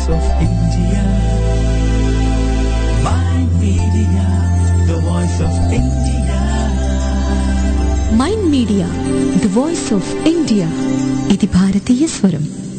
voice of India. Mind Media, the voice of India. Mind media the voice of India ఇది భారతీయ స్వరం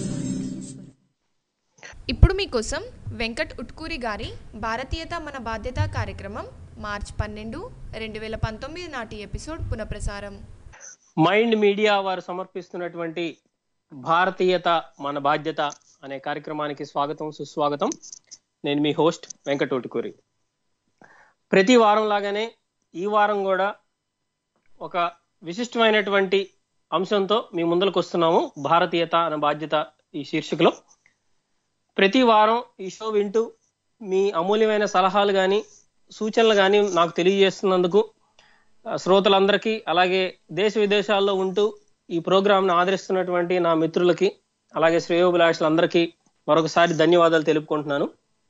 ఇప్పుడు మీకోసం వెంకట్ ఉట్కూరి గారి భారతీయత మన బాధ్యత కార్యక్రమం మార్చ్ పన్నెండు రెండు వేల పంతొమ్మిది నాటి ఎపిసోడ్ పునఃప్రసారం మైండ్ మీడియా వారు సమర్పిస్తున్నటువంటి భారతీయత మన బాధ్యత అనే కార్యక్రమానికి స్వాగతం సుస్వాగతం నేను మీ హోస్ట్ వెంకటోటుకూరి ప్రతి వారం లాగానే ఈ వారం కూడా ఒక విశిష్టమైనటువంటి అంశంతో మీ ముందరకు వస్తున్నాము భారతీయత అనే బాధ్యత ఈ శీర్షికలో ప్రతి వారం ఈ షో వింటూ మీ అమూల్యమైన సలహాలు కానీ సూచనలు కానీ నాకు తెలియజేస్తున్నందుకు ఆ, శ్రోతలందరికీ అలాగే దేశ విదేశాల్లో ఉంటూ ఈ ప్రోగ్రామ్ను ఆదరిస్తున్నటువంటి నా మిత్రులకి అలాగే శ్రేయోభిలాషులందరికీ మరొకసారి ధన్యవాదాలు తెలుపుకుంటున్నాను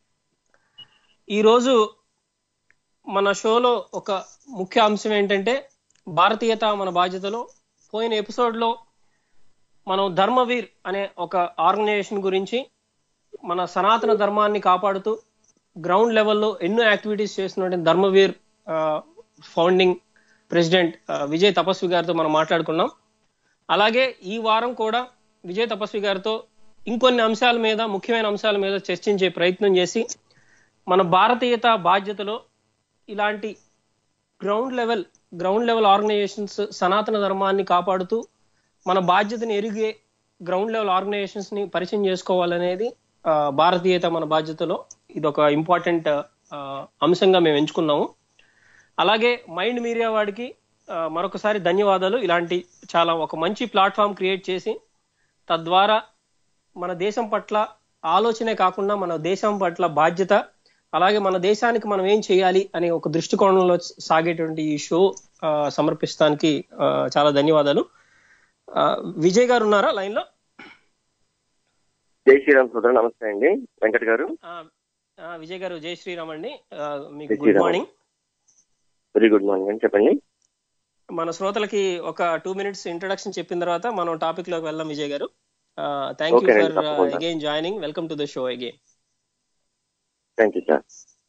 ఈరోజు మన షోలో ఒక ముఖ్య అంశం ఏంటంటే భారతీయత మన బాధ్యతలో పోయిన ఎపిసోడ్లో మనం ధర్మవీర్ అనే ఒక ఆర్గనైజేషన్ గురించి మన సనాతన ధర్మాన్ని కాపాడుతూ గ్రౌండ్ లెవెల్లో ఎన్నో యాక్టివిటీస్ చేస్తున్నటువంటి ధర్మవీర్ ఆ, ఫౌండింగ్ ప్రెసిడెంట్ ఆ, విజయ్ తపస్వి గారితో మనం మాట్లాడుకున్నాం అలాగే ఈ వారం కూడా విజయ్ తపస్వి గారితో ఇంకొన్ని అంశాల మీద ముఖ్యమైన అంశాల మీద చర్చించే ప్రయత్నం చేసి మన భారతీయత బాధ్యతలో ఇలాంటి ground level ground level organisations సనాతన ధర్మాన్ని కాపాడుతూ మన బాధ్యతని ఎరిగే గ్రౌండ్ లెవెల్ ఆర్గనైజేషన్స్ ని పరిచయం చేసుకోవాలనేది ఆ, భారతీయత మన బాధ్యతలో ఇది ఒక ఇంపార్టెంట్ అంశంగా మేము ఎంచుకున్నాము అలాగే మైండ్ మీడియా వాడికి ఆ, మరొకసారి ధన్యవాదాలు ఇలాంటి చాలా ఒక మంచి ప్లాట్ఫామ్ క్రియేట్ చేసి తద్వారా మన దేశం పట్ల ఆలోచనే కాకుండా మన దేశం పట్ల బాధ్యత అలాగే మన దేశానికి మనం ఏం చేయాలి అనే ఒక దృష్టికోణంలో సాగేటువంటి ఈ షో ఆ, సమర్పిస్తానికి ఆ, చాలా ధన్యవాదాలు ఆ, విజయ్ గారు ఉన్నారా లైన్ లో జై శ్రీరామ్ సోదరు నమస్తే అండి వెంకట్ గారు ఆ, ఆ, విజయ్ గారు జై శ్రీరామ్ అండి ఆ, మీకు జై good Shriram. Morning very good morning అండి చెప్పండి మన శ్రోతలకి ఒక టూ మినిట్స్ ఇంట్రడక్షన్ చెప్పిన తర్వాత మనం టాపిక్ లోకి వెళ్దాం విజయ్ గారు థ్యాంక్ యూ Okay అండి, ఫర్ తప్పకుండా. Again joining welcome to the show again thank you sir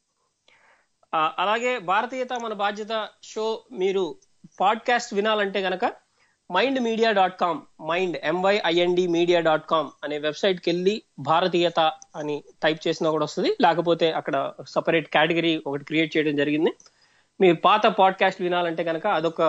అలాగే భారతీయత మన బాధ్యత షో మీరు పాడ్కాస్ట్ వినాలంటే గనక Mind Media dot com Mind M Y I N D Media dot com అనే వెబ్సైట్ కి వెళ్ళి భారతీయత అని టైప్ చేసినా కూడా వస్తుంది లేకపోతే అక్కడ సపరేట్ కేటగిరీ ఒకటి క్రియేట్ చేయడం జరిగింది మీరు పాత పాడ్కాస్ట్ వినాలంటే కనుక అదొక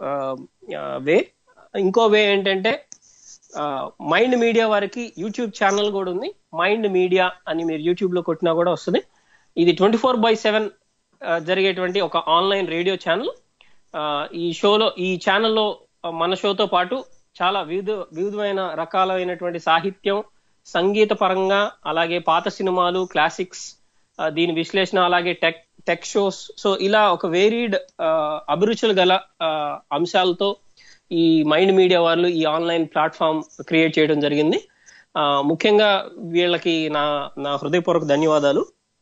వే ఇంకో వే ఏంటంటే మైండ్ మీడియా వారికి యూట్యూబ్ ఛానల్ కూడా ఉంది మైండ్ మీడియా అని మీరు యూట్యూబ్ లో కొట్టినా కూడా వస్తుంది ఇది ట్వంటీ ఫోర్ బై సెవెన్ జరిగేటువంటి ఒక ఆన్లైన్ రేడియో ఛానల్ ఈ షోలో ఈ ఛానల్లో మన షోతో పాటు చాలా వివిధ వివిధమైన రకాలైనటువంటి సాహిత్యం సంగీత పరంగా అలాగే పాత సినిమాలు క్లాసిక్స్ ఆ, దీని విశ్లేషణ అలాగే టెక్ టెక్ షోస్ సో ఇలా ఒక వేరీడ్ అభిరుచులు గల ఆ, అంశాలతో ఈ మైండ్ మీడియా వాళ్ళు ఈ ఆన్లైన్ ప్లాట్ఫామ్ క్రియేట్ చేయడం జరిగింది ఆ, ముఖ్యంగా వీళ్ళకి నా నా హృదయపూర్వక ధన్యవాదాలు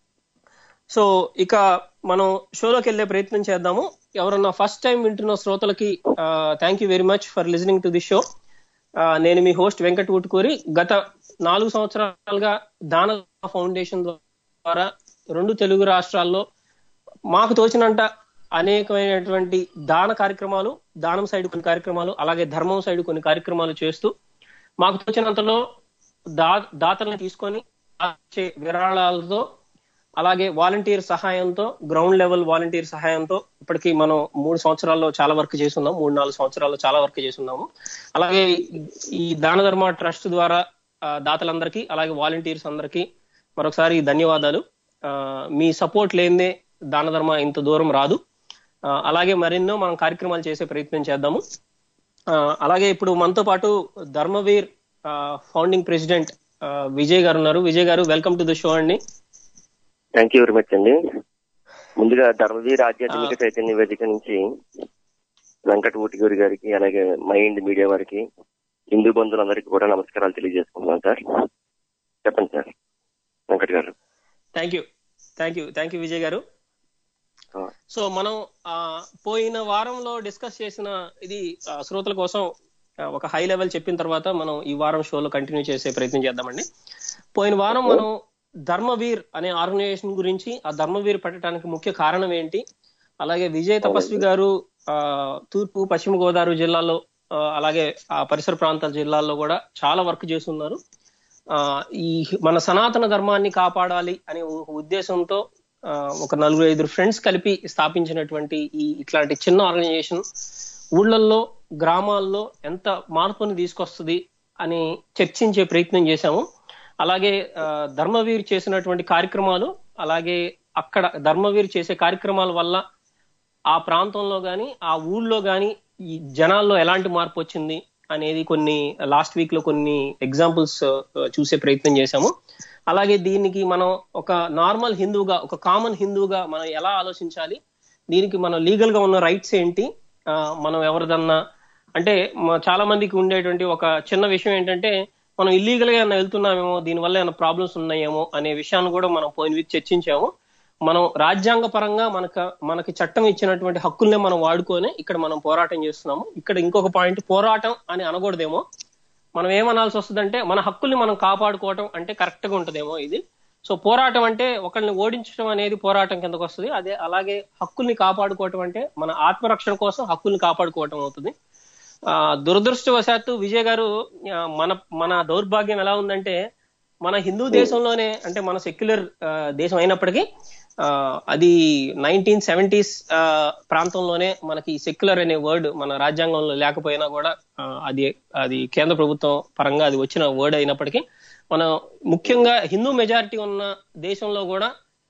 సో ఇక మనం షోలోకి వెళ్ళే ప్రయత్నం చేద్దాము ఎవరన్నా ఫస్ట్ టైం వింటున్న శ్రోతలకి thank you very much for listening to the show నేను మీ హోస్ట్ వెంకట్ ఉట్టుకూరి గత నాలుగు సంవత్సరాలుగా దాన ఫౌండేషన్ ద్వారా రెండు తెలుగు రాష్ట్రాల్లో మాకు తోచినంట అనేకమైనటువంటి దాన కార్యక్రమాలు దానం సైడ్ కొన్ని కార్యక్రమాలు అలాగే ధర్మం సైడ్ కొన్ని కార్యక్రమాలు చేస్తూ మాకు తోచినంతలో దా దాతలను తీసుకొని వచ్చే విరాళాలతో అలాగే వాలంటీర్ సహాయంతో గ్రౌండ్ లెవెల్ వాలంటీర్ సహాయంతో ఇప్పటికీ మనం మూడు సంవత్సరాల్లో చాలా వర్క్ చేస్తున్నాం మూడు నాలుగు సంవత్సరాల్లో చాలా వర్క్ చేస్తున్నాము అలాగే ఈ దాన ధర్మ ట్రస్ట్ ద్వారా ఆ, దాతలందరికీ అలాగే వాలంటీర్స్ అందరికీ మరొకసారి ధన్యవాదాలు ఆ, మీ సపోర్ట్ లేనిదే దాన ధర్మ ఇంత దూరం రాదు ఆ, అలాగే మరెన్నో మనం కార్యక్రమాలు చేసే ప్రయత్నం చేద్దాము ఆ, అలాగే ఇప్పుడు మనతో పాటు ధర్మవీర్ ఫౌండింగ్ ప్రెసిడెంట్ విజయ్ గారు ఉన్నారు విజయ్ గారు వెల్కమ్ టు ద షో అండి థ్యాంక్ యూ వెరీ మచ్ అండి ముందుగా ధర్మవీర్ ఆధ్యాత్మిక చైతన్య వేదిక నుంచి వెంకట ఊటిగూరి గారికి అలాగే మైండ్ మీడియా వారికి హిందూ బంధువులందరికీ కూడా నమస్కారాలు తెలియజేసుకుంటున్నాను సార్ చెప్పండి సార్ వెంకట్ గారు thank you thank you thank you Vijay గారు ఆ, సో మనం ఆ, పోయిన వారంలో డిస్కస్ చేసిన ఇది ఆ, శ్రోతల కోసం ఆ, ఒక హై లెవెల్ చెప్పిన తర్వాత మనం ఈ వారం షోలో కంటిన్యూ చేసే ప్రయత్నం చేద్దామండి పోయిన వారం మనం ధర్మవీర్ అనే ఆర్గనైజేషన్ గురించి ఆ ధర్మవీర్ పెట్టడానికి ముఖ్య కారణం ఏంటి అలాగే విజయ్ తపస్వి గారు ఆ, తూర్పు పశ్చిమ గోదావరి జిల్లాలో ఆ, అలాగే ఆ పరిసర ప్రాంతాల జిల్లాల్లో కూడా చాలా వర్క్ చేస్తున్నారు ఆ, ఈ మన సనాతన ధర్మాన్ని కాపాడాలి అనే ఒక ఉద్దేశంతో ఆ, ఒక నలుగురు ఐదుగురు ఫ్రెండ్స్ కలిపి స్థాపించినటువంటి ఈ ఇట్లాంటి చిన్న ఆర్గనైజేషన్ ఊళ్ళల్లో గ్రామాల్లో ఎంత మార్పుని తీసుకొస్తుంది అని చర్చించే ప్రయత్నం చేశాము అలాగే ఆ, ధర్మవీర్ చేసినటువంటి కార్యక్రమాలు అలాగే అక్కడ ధర్మవీర్ చేసే కార్యక్రమాల వల్ల ఆ ప్రాంతంలో గాని ఆ ఊళ్ళో గాని ఈ జనాల్లో ఎలాంటి మార్పు వచ్చింది అనేది కొన్ని లాస్ట్ వీక్ లో కొన్ని ఎగ్జాంపుల్స్ చూసే ప్రయత్నం చేశాము అలాగే దీనికి మనం ఒక నార్మల్ హిందువుగా ఒక కామన్ హిందువుగా మనం ఎలా ఆలోచించాలి దీనికి మనం లీగల్ గా ఉన్న రైట్స్ ఏంటి ఆ, మనం ఎవరిదన్నా అంటే మ- చాలా మందికి ఉండేటువంటి ఒక చిన్న విషయం ఏంటంటే మనం ఇల్లీగల్ గా ఏమైనా వెళ్తున్నామేమో దీనివల్ల ఏమైనా ప్రాబ్లమ్స్ ఉన్నాయేమో అనే విషయాన్ని కూడా మనం పోయిన వీక్ చర్చించాము మనం రాజ్యాంగ పరంగా మనకు మనకి చట్టం ఇచ్చినటువంటి హక్కుల్నే మనం వాడుకొని ఇక్కడ మనం పోరాటం చేస్తున్నాము ఇక్కడ ఇంకొక పాయింట్ పోరాటం అని అనకూడదేమో మనం ఏమనాల్సి వస్తుందంటే మన హక్కుల్ని మనం కాపాడుకోవటం అంటే కరెక్ట్ గా ఉంటదేమో ఇది సో పోరాటం అంటే ఒకరిని ఓడించడం అనేది పోరాటం కిందకు వస్తుంది అదే అలాగే హక్కుల్ని కాపాడుకోవటం అంటే మన ఆత్మరక్షణ కోసం హక్కుల్ని కాపాడుకోవటం అవుతుంది ఆ దురదృష్టవశాత్తు విజయ్ గారు ఆ, మన మన దౌర్భాగ్యం ఎలా ఉందంటే మన హిందూ దేశంలోనే అంటే మన సెక్యులర్ దేశం అయినప్పటికీ ఆ, అది నైన్టీన్ సెవెంటీస్ ప్రాంతంలోనే మనకి సెక్యులర్ అనే వర్డ్ మన రాజ్యాంగంలో లేకపోయినా కూడా ఆ, అది అది కేంద్ర ప్రభుత్వం పరంగా అది వచ్చిన వర్డ్ అయినప్పటికీ మనం ముఖ్యంగా హిందూ మెజారిటీ ఉన్న దేశంలో కూడా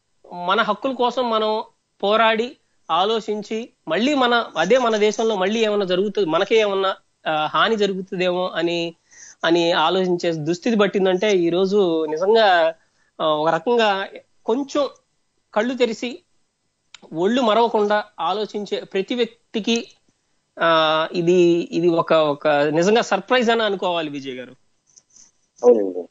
మన హక్కుల కోసం మనం పోరాడి ఆలోచించి మళ్ళీ మన అదే మన దేశంలో మళ్ళీ ఏమైనా జరుగుతుంది మనకే ఏమన్నా ఆ, హాని జరుగుతుందేమో అని అని ఆలోచించే దుస్థితి పట్టిందంటే ఈ రోజు నిజంగా ఆ, ఒక రకంగా కొంచెం కళ్ళు తెరిచి ఒళ్ళు మరవకుండా ఆలోచించే ప్రతి వ్యక్తికి ఆ ఇది ఇది ఒక ఒక నిజంగా సర్ప్రైజ్ అని అనుకోవాలి విజయ్ గారు అవునండి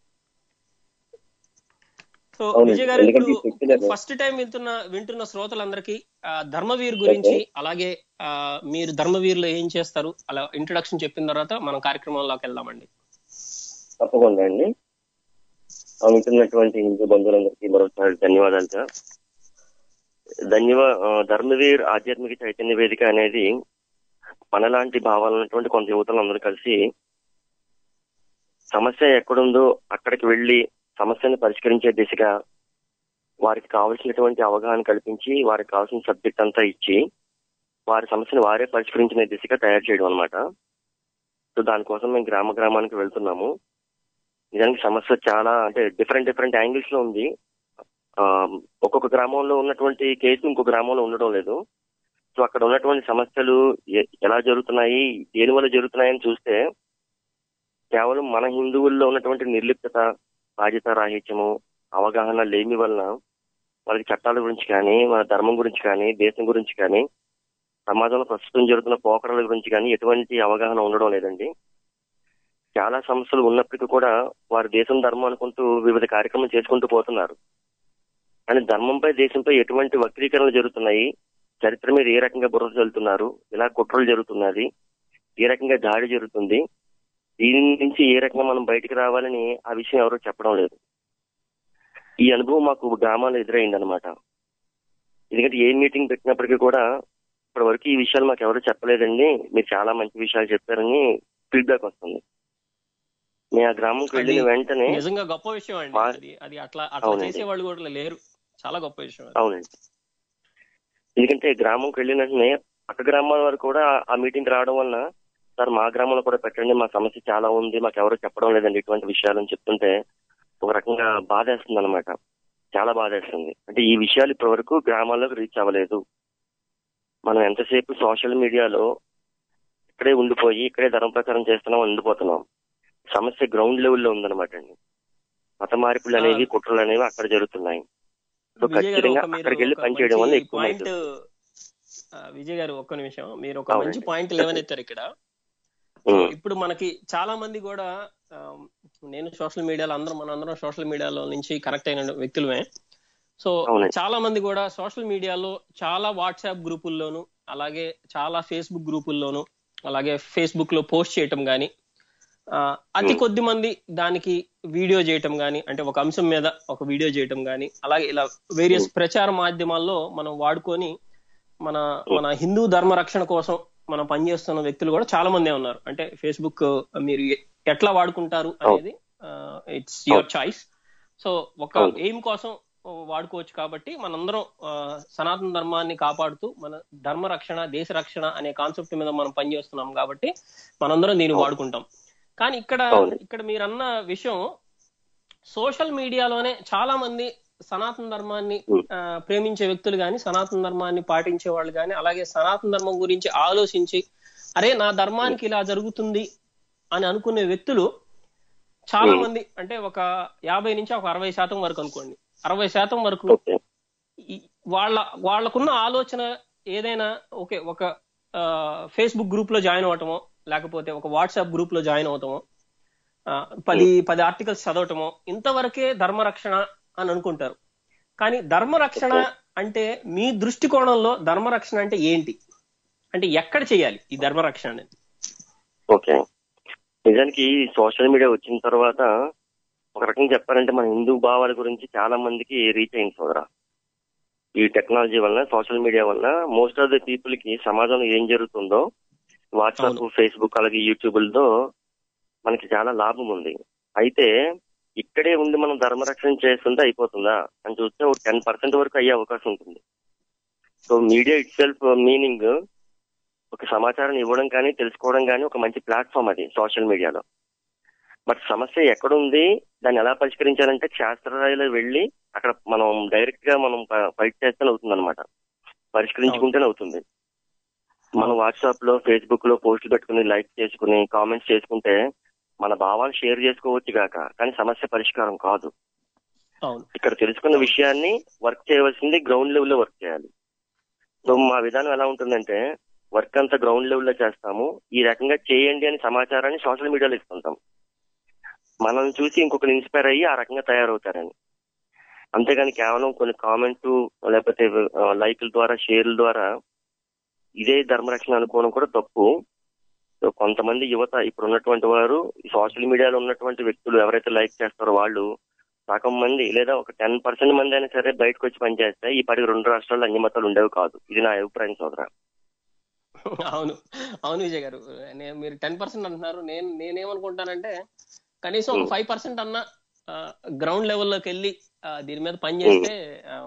సో అవునండి. విజయ్ గారు ఎందుకంటే ఇప్పుడు ఈ secular- ఫస్ట్ టైం వింటున్న వింటున్న శ్రోతలందరికీ ఆ, ధర్మవీర్ గురించి అలాగే ఆ, మీరు ధర్మవీర్లో ఏం చేస్తారు అలా ఇంట్రొడక్షన్ చెప్పిన తర్వాత మనం కార్యక్రమంలోకి వెళ్దామండి తప్పకుండా అండి ఆ వింటున్నటువంటి హిందూ బంధువులందరికీ మరొకసారి ధన్యవాదాలు సార్ ధన్యవా ఆ, ధర్మవీర్ ఆధ్యాత్మిక చైతన్య వేదిక అనేది మనలాంటి భావాలు ఉన్నటువంటి కొంత యువతలు అందరూ కలిసి సమస్య ఎక్కడుందో అక్కడికి వెళ్లి సమస్యను పరిష్కరించే దిశగా వారికి కావలసినటువంటి అవగాహన కల్పించి వారికి కావాల్సిన సబ్జెక్ట్ అంతా ఇచ్చి వారి సమస్యను వారే పరిష్కరించిన దిశగా తయారు చేయడం అనమాట సో దానికోసం మేము గ్రామ గ్రామానికి వెళ్తున్నాము నిజానికి సమస్య చాలా అంటే డిఫరెంట్ డిఫరెంట్ యాంగిల్స్ లో ఉంది ఆ, ఒక్కొక్క గ్రామంలో ఉన్నటువంటి కేసు ఇంకో గ్రామంలో ఉండడం లేదు సో అక్కడ ఉన్నటువంటి సమస్యలు ఎ- ఎలా జరుగుతున్నాయి దేని వల్ల జరుగుతున్నాయని చూస్తే కేవలం మన హిందువుల్లో ఉన్నటువంటి నిర్లిప్తత బాధ్యత రాహిత్యము అవగాహన లేమి వలన వాళ్ళకి చట్టాల గురించి కానీ మన ధర్మం గురించి కానీ దేశం గురించి కానీ సమాజంలో ప్రస్తుతం జరుగుతున్న పోకడల గురించి కానీ ఎటువంటి అవగాహన ఉండడం లేదండి చాలా సమస్యలు ఉన్నప్పటికీ కూడా వారు దేశం ధర్మం అనుకుంటూ వివిధ కార్యక్రమాలు చేసుకుంటూ పోతున్నారు కానీ ధర్మంపై దేశంపై ఎటువంటి వక్రీకరణలు జరుగుతున్నాయి చరిత్ర మీద ఏ రకంగా బుర్ర చల్లుతున్నారు ఇలా కుట్రలు జరుగుతున్నది ఏ రకంగా దాడి జరుగుతుంది దీని నుంచి ఏ రకంగా మనం బయటికి రావాలని ఆ విషయం ఎవరూ చెప్పడం లేదు ఈ అనుభవం మాకు గ్రామాల్లో ఎదురైంది అనమాట ఎందుకంటే ఏ మీటింగ్ పెట్టినప్పటికీ కూడా ఇప్పటి వరకు ఈ విషయాలు మాకు ఎవరు చెప్పలేదండి మీరు చాలా మంచి విషయాలు చెప్పారని ఫీడ్బ్యాక్ వస్తుంది నేను ఆ గ్రామంకి వెళ్ళిన అది వెంటనే నిజంగా గొప్ప విషయం అండి మా- అది అది అట్లా అట్లా అవునండి. చేసే వాళ్ళు కూడా లేరు చాలా గొప్ప విషయం అది. అవునండి ఎందుకంటే గ్రామంకి వెళ్ళిన వెంటనే పక్క గ్రామాల వరకు కూడా ఆ మీటింగ్ రావడం వలన సార్ మా గ్రామంలో కూడా పెట్టండి మా సమస్య చాలా ఉంది మాకు ఎవరు చెప్పడం లేదండి ఇటువంటి విషయాలని చెప్తుంటే ఒక రకంగా బాధేస్తుంది అనమాట చాలా బాధేస్తుంది అంటే ఈ విషయాలు ఇప్పటి వరకు గ్రామాల్లోకి రీచ్ అవ్వలేదు మనం ఎంతసేపు సోషల్ మీడియాలో ఇక్కడే ఉండిపోయి ఇక్కడే ధర్మ ప్రచారం చేస్తున్నాం ఉండిపోతున్నాం సమస్య గ్రౌండ్ లెవెల్లో ఉందన్నమాట అండి మత మార్పులు అనేవి కుట్రలు అనేవి అక్కడ జరుగుతున్నాయి సో విజయ్ గారు ఖచ్చితంగా ఒక మీరు అక్కడికి వెళ్ళి ఒక పనిచేయడం వల్ల మంచి ఎక్కువ పాయింట్ మంది ఆ, విజయ్ గారు ఒక్క నిమిషం మీరు ఒక అవునండి. మంచి పాయింట్ లేవనెత్తారు ఇక్కడ ఉమ్, ఇప్పుడు మనకి చాలా మంది కూడా ఆ, నేను సోషల్ మీడియాలో అందరం మన అందరం సోషల్ మీడియాలో నుంచి కనెక్ట్ అయిన వ్యక్తులమే సో అవునండి. చాలా మంది కూడా సోషల్ మీడియాలో చాలా వాట్సాప్ గ్రూపుల్లోను అలాగే చాలా ఫేస్బుక్ గ్రూపుల్లోను అలాగే ఫేస్బుక్ లో పోస్ట్ చేయటం గానీ ఆ, అతి కొద్ది మంది దానికి వీడియో చేయటం గాని అంటే ఒక అంశం మీద ఒక వీడియో చేయటం గాని అలాగే ఇలా వేరియస్ ప్రచార మాధ్యమాల్లో మనం వాడుకొని మన మన హిందూ ధర్మ రక్షణ కోసం మనం పనిచేస్తున్న వ్యక్తులు కూడా చాలా మందే ఉన్నారు అంటే ఫేస్బుక్ మీరు ఎ- ఎట్లా వాడుకుంటారు అనేది ఇట్స్ యువర్ చాయిస్ సో ఒక అవును. ఎయిమ్ కోసం వాడుకోవచ్చు కాబట్టి మనందరం ఆ, సనాతన ధర్మాన్ని కాపాడుతూ మన ధర్మ రక్షణ దేశ రక్షణ అనే కాన్సెప్ట్ మీద మనం పనిచేస్తున్నాం కాబట్టి మనందరం దీన్ని వాడుకుంటాం కానీ ఇక్కడ అవును. ఇక్కడ మీరు అన్న విషయం సోషల్ మీడియాలోనే చాలా మంది సనాతన ధర్మాన్ని Hmm. ఆ, ప్రేమించే వ్యక్తులు గాని సనాతన ధర్మాన్ని పాటించే వాళ్ళు గాని అలాగే సనాతన ధర్మం గురించి ఆలోచించి అరే నా ధర్మానికి ఇలా జరుగుతుంది అని అనుకునే వ్యక్తులు చాలా Hmm. మంది అంటే ఒక యాభై నుంచి ఒక అరవై శాతం వరకు అనుకోండి అరవై శాతం వరకు ఓకే ఈ- వాళ్ళ వాళ్ళకున్న ఆలోచన ఏదైనా ఓకే ఒక ఫేస్బుక్ గ్రూప్ లో జాయిన్ అవటమో లేకపోతే ఒక వాట్సాప్ గ్రూప్ లో జాయిన్ అవటమో ఆ, పది పది ఆర్టికల్స్ చదవటమో ఇంతవరకే ధర్మరక్షణ అని అనుకుంటారు కానీ ధర్మరక్షణ అంటే మీ దృష్టికోణంలో ధర్మరక్షణ అంటే ఏంటి అంటే ఎక్కడ చేయాలి ఈ ధర్మరక్షణ అనేది ఓకే నిజానికి ఈ సోషల్ మీడియా వచ్చిన తర్వాత ఒక రకంగా చెప్పాలంటే మన హిందూ భావాల గురించి చాలా మందికి రీచ్ అయింది సోదరా ఈ టెక్నాలజీ వలన సోషల్ మీడియా వలన మోస్ట్ ఆఫ్ ద పీపుల్ కి సమాజంలో ఏం జరుగుతుందో వాట్సాప్ ఫేస్బుక్ అలాగే యూట్యూబ్లతో మనకి చాలా లాభం ఉంది అయితే ఇక్కడే ఉండి మనం ధర్మరక్షణ చేస్తుంటే అయిపోతుందా అని చూస్తే ఒక టెన్ పర్సెంట్ వరకు అయ్యే అవకాశం ఉంటుంది so media itself meaning ఒక సమాచారం ఇవ్వడం కానీ తెలుసుకోవడం కానీ ఒక మంచి ప్లాట్ఫామ్ అది సోషల్ మీడియాలో బట్ సమస్య ఎక్కడుంది దాన్ని ఎలా పరిష్కరించాలంటే క్షేత్రస్థాయిలో వెళ్ళి అక్కడ మనం డైరెక్ట్ గా మనం ఫైట్ చేస్తేనే అవుతుంది అనమాట పరిష్కరించుకుంటేనే అవుతుంది మనం వాట్సాప్ లో ఫేస్బుక్ లో పోస్టులు పెట్టుకుని లైక్ చేసుకుని కామెంట్స్ చేసుకుంటే మన భావాలు షేర్ చేసుకోవచ్చు గాక కానీ సమస్య పరిష్కారం కాదు అవును ఇక్కడ తెలుసుకున్న విషయాన్ని వర్క్ చేయవలసింది గ్రౌండ్ లెవెల్ లో వర్క్ చేయాలి సో మా విధానం ఎలా ఉంటుందంటే వర్క్ అంతా గ్రౌండ్ లెవెల్ లో చేస్తాము ఈ రకంగా చేయండి అని సమాచారాన్ని సోషల్ మీడియాలో ఇస్తుంటాం మనం చూసి ఇంకొకరు ఇన్స్పైర్ అయ్యి ఆ రకంగా తయారవుతారని అంతేగాని కేవలం కొన్ని కామెంట్స్ లేకపోతే ఆ, లైకుల ద్వారా షేర్ల ద్వారా ఇదే ధర్మరక్షణ అనుకోవడం కూడా తప్పు సో కొంతమంది యువత ఇప్పుడు ఉన్నటువంటి వారు ఈ సోషల్ మీడియాలో ఉన్నటువంటి వ్యక్తులు ఎవరైతే లైక్ చేస్తారో వాళ్ళు సగం మంది లేదా ఒక టెన్ పర్సెంట్ మంది అయినా సరే బయటకు వచ్చి పనిచేస్తే ఈ పది రెండు రాష్ట్రాల్లో అన్ని మతాలు ఉండేవి కాదు ఇది నా అభిప్రాయం సోదరా అవును అవును విజయ్ గారు నేను మీరు టెన్ పర్సెంట్ అంటున్నారు నేను నేనేమనుకుంటానంటే కనీసం ఒక Hmm. ఫైవ్ పర్సెంట్ అన్న గ్రౌండ్ లెవెల్లోకి వెళ్ళి ఆ, దీని మీద పని చేస్తే ఆ,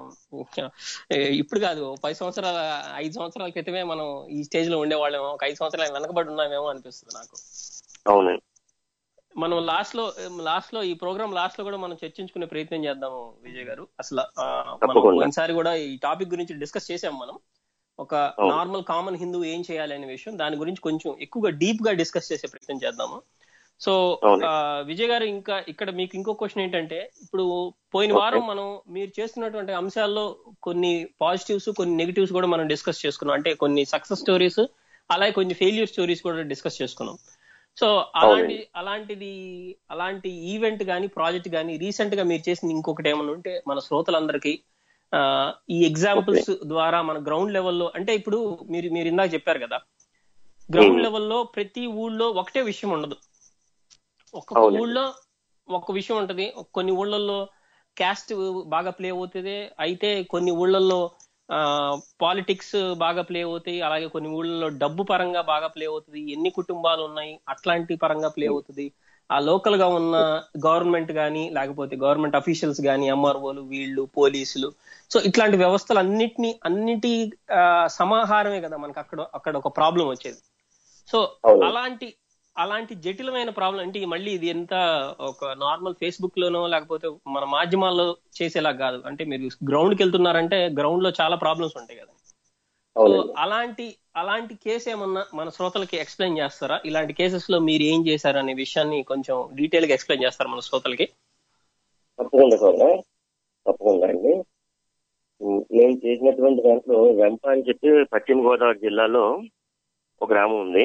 ఏ, ఇప్పుడు కాదు ఓ పది సంవత్సరాల ఐదు సంవత్సరాల క్రితమే మనం ఈ స్టేజ్ లో ఉండేవాళ్ళేమో ఒక ఐదు సంవత్సరాలు వెనకబడి ఉన్నామేమో అనిపిస్తుంది నాకు అవునండి మనం లాస్ట్ లో లాస్ట్ లో ఈ ప్రోగ్రామ్ లాస్ట్ లో కూడా మనం చర్చించుకునే ప్రయత్నం చేద్దాము విజయ్ గారు అసలు ఆ, మనం తప్పకుండా. పోయినసారి కూడా ఈ టాపిక్ గురించి డిస్కస్ చేసాం మనం ఒక అవును. నార్మల్ కామన్ హిందూ ఏం చేయాలి అనే విషయం దాని గురించి కొంచెం ఎక్కువగా డీప్ గా డిస్కస్ చేసే ప్రయత్నం చేద్దాము సో అవును. ఆ, విజయ్ గారు ఇంకా ఇక్కడ మీకు ఇంకో క్వశ్చన్ ఏంటంటే ఇప్పుడు పోయిన Okay. వారం మనం మీరు చేస్తున్నటువంటి అంశాల్లో కొన్ని పాజిటివ్స్ కొన్ని నెగిటివ్స్ కూడా మనం డిస్కస్ చేసుకున్నాం అంటే కొన్ని సక్సెస్ స్టోరీస్ అలాగే కొన్ని ఫెయిల్యూర్ స్టోరీస్ కూడా డిస్కస్ చేసుకున్నాం సో అలాంటి అలాంటిది అలాంటి ఈవెంట్ గానీ ప్రాజెక్ట్ గానీ రీసెంట్ గా మీరు చేసింది ఇంకొకటి ఏమైనా ఉంటే మన శ్రోతలందరికీ ఆ, ఈ ఎగ్జాంపుల్స్ ద్వారా మన గ్రౌండ్ లెవెల్లో అంటే ఇప్పుడు మీరు మీరు ఇందాక చెప్పారు కదా గ్రౌండ్ Hmm. లెవెల్లో ప్రతి ఊళ్ళో ఒకటే విషయం ఉండదు ఒక్కొక్క అవునండి. ఊళ్ళో ఒక విషయం ఉంటది కొన్ని ఊళ్ళల్లో క్యాస్ట్ బాగా ప్లే అవుతుంది అయితే కొన్ని ఊళ్ళల్లో పాలిటిక్స్ బాగా ప్లే అవుతాయి అలాగే కొన్ని ఊళ్ళల్లో డబ్బు పరంగా బాగా ప్లే అవుతుంది ఎన్ని కుటుంబాలు ఉన్నాయి అట్లాంటి పరంగా ప్లే అవుతుంది ఆ లోకల్ గా ఉన్న గవర్నమెంట్ గానీ లేకపోతే గవర్నమెంట్ అఫీషియల్స్ గానీ ఎంఆర్ఓలు వీళ్ళు పోలీసులు సో ఇట్లాంటి వ్యవస్థలు అన్నిటిని అన్నిటి ఆ, సమాహారమే కదా మనకు అక్కడ అక్కడ ఒక ప్రాబ్లం వచ్చేది సో అవును. అలాంటి అలాంటి జటిలమైన ప్రాబ్లం అంటే మళ్ళీ ఇది ఎంత ఒక నార్మల్ ఫేస్బుక్ లోనో లేకపోతే మన మాధ్యమాల్లో చేసేలా కాదు అంటే మీరు గ్రౌండ్ కి వెళ్తున్నారంటే గ్రౌండ్ లో చాలా ప్రాబ్లమ్స్ ఉంటాయి కదా సో అవునండి అలాంటి అలాంటి కేసు ఏమన్నా మన శ్రోతలకి ఎక్స్ప్లెయిన్ చేస్తారా ఇలాంటి కేసెస్ లో మీరు ఏం చేశారు అనే విషయాన్ని కొంచెం డీటెయిల్ గా ఎక్స్ప్లెయిన్ చేస్తారా మన శ్రోతలకి తప్పకుండా సోదరా తప్పకుండా అండి ఉమ్, నేను చేసినటువంటి దాంట్లో వెంప అని చెప్పి పశ్చిమ గోదావరి జిల్లాలో ఒక గ్రామం ఉంది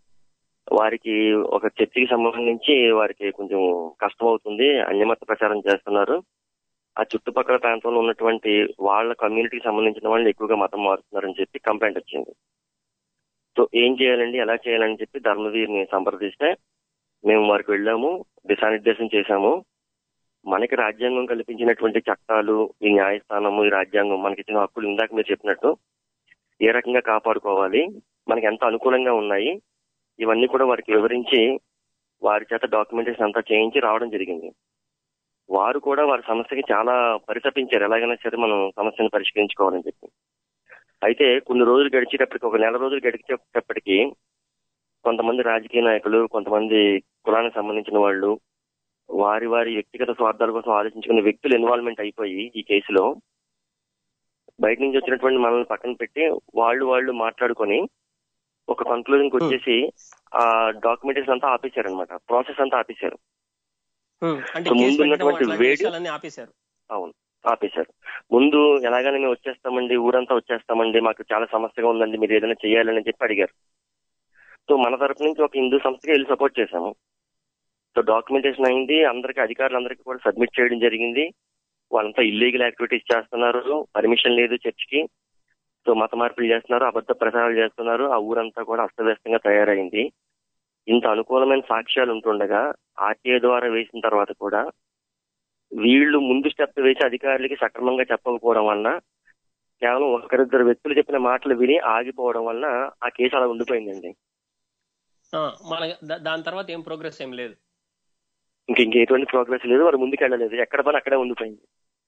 వారికి ఒక చర్చికి సంబంధించి వారికి కొంచెం కష్టం అవుతుంది అన్యమత ప్రచారం చేస్తున్నారు ఆ చుట్టుపక్కల ప్రాంతంలో ఉన్నటువంటి వాళ్ళ కమ్యూనిటీకి సంబంధించిన వాళ్ళు ఎక్కువగా మతం మారుతున్నారని చెప్పి కంప్లైంట్ వచ్చింది సో ఏం చేయాలండి ఎలా చేయాలని చెప్పి ధర్మవీర్ని సంప్రదిస్తే మేము వారికి వెళ్ళాము దిశానిర్దేశం చేశాము మనకి రాజ్యాంగం కల్పించినటువంటి చట్టాలు ఈ న్యాయస్థానము ఈ రాజ్యాంగం మనకి ఇచ్చిన హక్కులు ఇందాక మీరు చెప్పినట్టు ఏ రకంగా కాపాడుకోవాలి మనకి ఎంత అనుకూలంగా ఉన్నాయి ఇవన్నీ కూడా వారికి వివరించి వారి చేత డాక్యుమెంటేషన్ అంతా చేయించి రావడం జరిగింది వారు కూడా వారి సమస్యకి చాలా పరితపించారు ఎలాగైనా సరే మనం సమస్యను పరిష్కరించుకోవాలని చెప్పి అయితే కొన్ని రోజులు గడిచేటప్పటికి ఒక నెల రోజులు గడిచేటప్పటికి కొంతమంది రాజకీయ నాయకులు కొంతమంది కులానికి సంబంధించిన వాళ్ళు వారి వారి వ్యక్తిగత స్వార్థాల కోసం ఆలోచించుకునే వ్యక్తులు ఇన్వాల్వ్మెంట్ అయిపోయి ఈ కేసులో బయట నుంచి వచ్చినటువంటి మనల్ని పక్కన పెట్టి వాళ్ళు వాళ్ళు మాట్లాడుకొని ఒక కంక్లూజన్కి వచ్చేసి ఆ డాక్యుమెంటేషన్ అంతా ఆపేశారనమాట ప్రాసెస్ అంతా ఆపేశారు హ్మ్. అంటే సో కేసు ముందు పెట్టడం ఉన్నటువంటి అట్లాంటి వేడి- విషయాలన్నీ ఆపేశారు అవును ఆపేశారు ముందు ఎలాగైనా మేము వచ్చేస్తామండి ఊరంతా వచ్చేస్తామండి మాకు చాలా సమస్యగా ఉందండి మీరు ఏదైనా చేయాలని చెప్పి అడిగారు సో మన తరపు నుంచి ఒక హిందూ సంస్థకి వెళ్ళి సపోర్ట్ చేశాము సో డాక్యుమెంటేషన్ అయింది అందరికి అధికారులందరికీ కూడా సబ్మిట్ చేయడం జరిగింది వాళ్ళంతా ఇల్లీగల్ యాక్టివిటీస్ చేస్తున్నారు పర్మిషన్ లేదు చర్చికి సో మత మార్పులు చేస్తున్నారు అబద్ధ ప్రచారాలు చేస్తున్నారు ఆ ఊరంతా కూడా అస్తవ్యస్తంగా తయారైంది ఇంత అనుకూలమైన సాక్ష్యాలు ఉంటుండగా ఆర్టీఐ ద్వారా వేసిన తర్వాత కూడా వీళ్ళు ముందు స్టెప్ వేసి అధికారులకి సక్రమంగా చెప్పకపోవడం వలన కేవలం ఒకరిద్దరు వ్యక్తులు చెప్పిన మాటలు విని ఆగిపోవడం వలన ఆ కేసు అలా ఉండిపోయిందండి ఆ, మన దా- దాని తర్వాత ఏం ప్రోగ్రెస్ ఏం లేదు ఇంక ఇంక ఎటువంటి ప్రోగ్రెస్ లేదు వారు ముందుకు వెళ్ళలేదు ఎక్కడ పని అక్కడే ఉండిపోయింది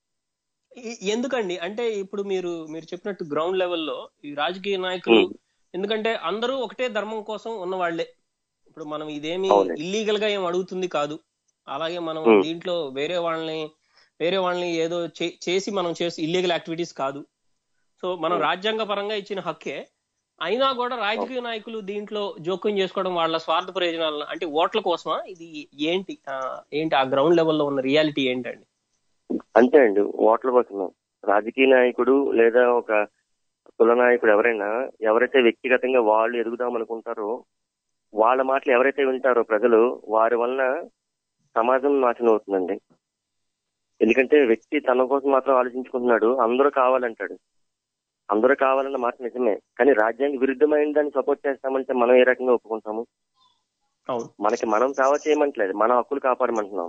ఈ- ఎందుకండి అంటే ఇప్పుడు మీరు మీరు చెప్పినట్టు గ్రౌండ్ లెవెల్లో ఈ రాజకీయ నాయకులు Hmm. ఎందుకంటే అందరూ ఒకటే ధర్మం కోసం ఉన్న వాళ్ళే ఇప్పుడు మనం ఇదేమి అవునండి. ఇల్లీగల్ గా ఏం అడుగుతుంది కాదు అలాగే మనం Hmm. దీంట్లో వేరే వాళ్ళని వేరే వాళ్ళని ఏదో చే- చేసి మనం చేసి ఇల్లీగల్ యాక్టివిటీస్ కాదు సో మనం Hmm. రాజ్యాంగ పరంగా ఇచ్చిన హక్కే అయినా కూడా రాజకీయ నాయకులు దీంట్లో జోక్యం చేసుకోవడం వాళ్ళ స్వార్థ ప్రయోజనాలను అంటే ఓట్ల కోసమా ఇది ఏంటి ఆ, ఏంటి ఆ గ్రౌండ్ లెవెల్లో ఉన్న రియాలిటీ ఏంటండి అంతే అండి ఓట్ల కోసం రాజకీయ నాయకుడు లేదా ఒక కుల నాయకుడు ఎవరైనా ఎవరైతే వ్యక్తిగతంగా వాళ్ళు ఎదుగుదాం అనుకుంటారో వాళ్ళ మాటలు ఎవరైతే వింటారో ప్రజలు వారి వలన సమాజం నాశనం అవుతుందండి ఎందుకంటే వ్యక్తి తన కోసం మాత్రం ఆలోచించుకుంటున్నాడు అందరూ కావాలంటాడు అందరూ కావాలన్న మాట నిజమే కానీ రాజ్యాంగ విరుద్ధమైన దాన్ని సపోర్ట్ చేస్తామంటే మనం ఏ రకంగా ఒప్పుకుంటాము అవును మనకి మనం కావ చేయమంటలేదు మన హక్కులు కాపాడమంటున్నాం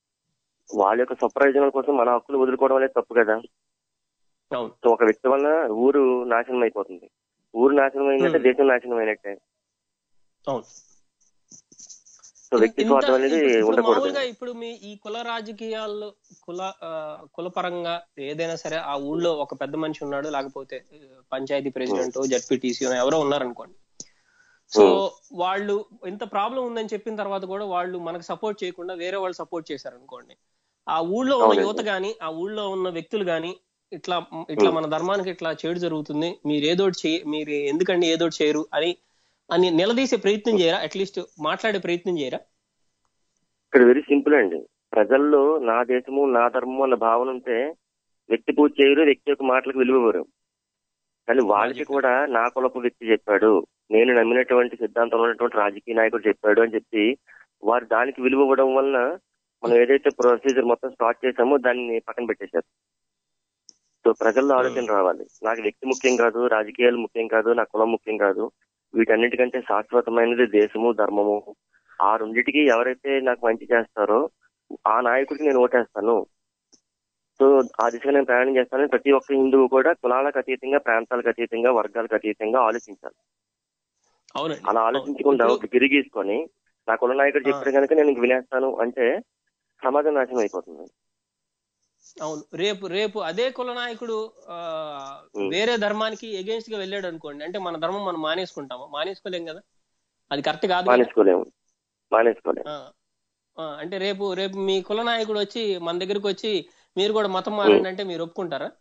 వాళ్ళ యొక్క స్వప్రయోజనాల కోసం మన హక్కులు వదులుకోవడం అనేది తప్పు కదా అవును సో ఒక వ్యక్తి వల్ల ఊరు నాశనం అయిపోతుంది ఊరు నాశనం అయిందంటే Hmm. దేశం నాశనం అయినట్టే అవును సో వ్యక్తి ఇంత- స్వార్థం అనేది ఇప్పుడు- ఇప్పుడు ఉండకూడదు మామూలుగా ఇప్పుడు మీ ఈ కుల రాజకీయాల్లో కుల ఆ, కులపరంగా ఏదైనా సరే ఆ ఊళ్ళో ఒక పెద్ద మనిషి ఉన్నాడు లేకపోతే ఆ, పంచాయతీ ప్రెసిడెంట్ జడ్పీటీసీ ఎవరో ఉన్నారనుకోండి సో వాళ్ళు ఇంత ప్రాబ్లం ఉందని చెప్పిన తర్వాత కూడా వాళ్ళు మనకు సపోర్ట్ చేయకుండా వేరే వాళ్ళు సపోర్ట్ చేశారనుకోండి ఆ ఊళ్ళో ఉన్న అవునండి. యువత గాని ఆ ఊళ్ళో ఉన్న వ్యక్తులు గాని ఇట్లా ఇట్లా మన ధర్మానికి ఇట్లా చేడు జరుగుతుంది మీరు ఏదోటి చేయ మీరు ఎందుకండి ఏదోటి చేయరు అని అని నిలదీసే ప్రయత్నం చేయరా అట్లీస్ట్ మాట్లాడే ప్రయత్నం చేయరా ఇక్కడ వెరీ సింపుల్ అండి ప్రజల్లో నా దేశము నా ధర్మము అన్న భావన ఉంటే వ్యక్తి పూజ చేయరు వ్యక్తి యొక్క మాటలకు విలువ ఇవ్వరు కానీ వాళ్ళకి Logic. కూడా నా కులపు వ్యక్తి చెప్పాడు నేను నమ్మినటువంటి సిద్ధాంతం ఉన్నటువంటి రాజకీయ నాయకుడు చెప్పాడు అని చెప్పి వారు దానికి విలువ ఇవ్వడం వలన మనం ఏదైతే ప్రొసీజర్ మొత్తం స్టార్ట్ చేసామో దాన్ని పక్కన పెట్టేశారు సో ప్రజల్లో ఆలోచన రావాలి నాకు వ్యక్తి ముఖ్యం కాదు రాజకీయాలు ముఖ్యం కాదు నా కులం ముఖ్యం కాదు వీటన్నిటికంటే శాశ్వతమైనది దేశము ధర్మము ఆ రెండిటికి ఎవరైతే నాకు మంచి చేస్తారో ఆ నాయకుడికి నేను ఓటేస్తాను సో ఆ దిశగా నేను ప్రయాణం చేస్తానని ప్రతి ఒక్క హిందువు కూడా కులాలకు అతీతంగా ప్రాంతాలకు అతీతంగా వర్గాలకు అతీతంగా ఆలోచించాలి అవునండి అలా ఆలోచించకుండా ఇప్పుడు- ఒక గిరిగీసుకొని నా కుల నాయకుడు చెప్పాడు కనుక నేను ఇంక వినేస్తాను అంటే సమాజం నాశనం అయిపోతుంది అవును రేపు రేపు అదే కుల నాయకుడు ఆ, ఉం. వేరే ధర్మానికి ఎగెన్స్ట్ గా వెళ్ళాడు అనుకోండి అంటే మన ధర్మం మనం మానేసుకుంటాము మానేసుకోలేం కదా అది కరెక్ట్ కాదు కదా? మానేసుకోలేము మానేసుకోలేము ఆ. ఆ, అంటే రేపు రేపు మీ కుల నాయకుడు వచ్చి మన దగ్గరికి వచ్చి మీరు కూడా మతం మారండి అంటే మీరు ఒప్పుకుంటారా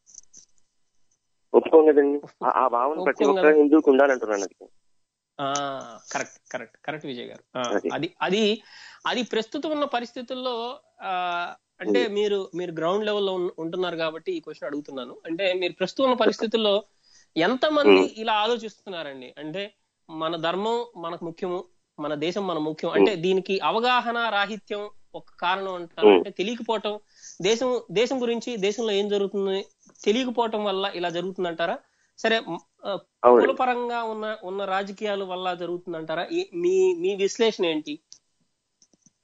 ఒప్పుకోం కదండి ఆ- ఆ భావన ప్రతి ఒప్పుకోం ఒక్క కదా. హిందువుకు ఉండాలంటున్నాను అది ఆ కరెక్ట్ కరెక్ట్ కరెక్ట్ విజయ్ గారు ఆ, అది. అది అది అది ప్రస్తుతం ఉన్న పరిస్థితుల్లో ఆ, అంటే మీరు మీరు గ్రౌండ్ లెవెల్లో ఉంటున్నారు కాబట్టి ఈ క్వశ్చన్ అడుగుతున్నాను అంటే మీరు ప్రస్తుతం ఉన్న పరిస్థితుల్లో ఎంతమంది ఉం. ఇలా ఆలోచిస్తున్నారండి అంటే మన ధర్మం మనకు ముఖ్యము మన దేశం మన ముఖ్యం అంటే దీనికి అవగాహన రాహిత్యం ఒక కారణం అంటారు ఉం. అంటే తెలియకపోవటం దేశం దేశం గురించి దేశంలో ఏం జరుగుతుంది తెలియకపోవటం వల్ల ఇలా జరుగుతుందంటారా సరే మ్, ఆ, అవును కులపరంగా ఉన్న ఉన్న రాజకీయాల వల్ల జరుగుతుందంటారా ఈ- మీ మీ విశ్లేషణ ఏంటి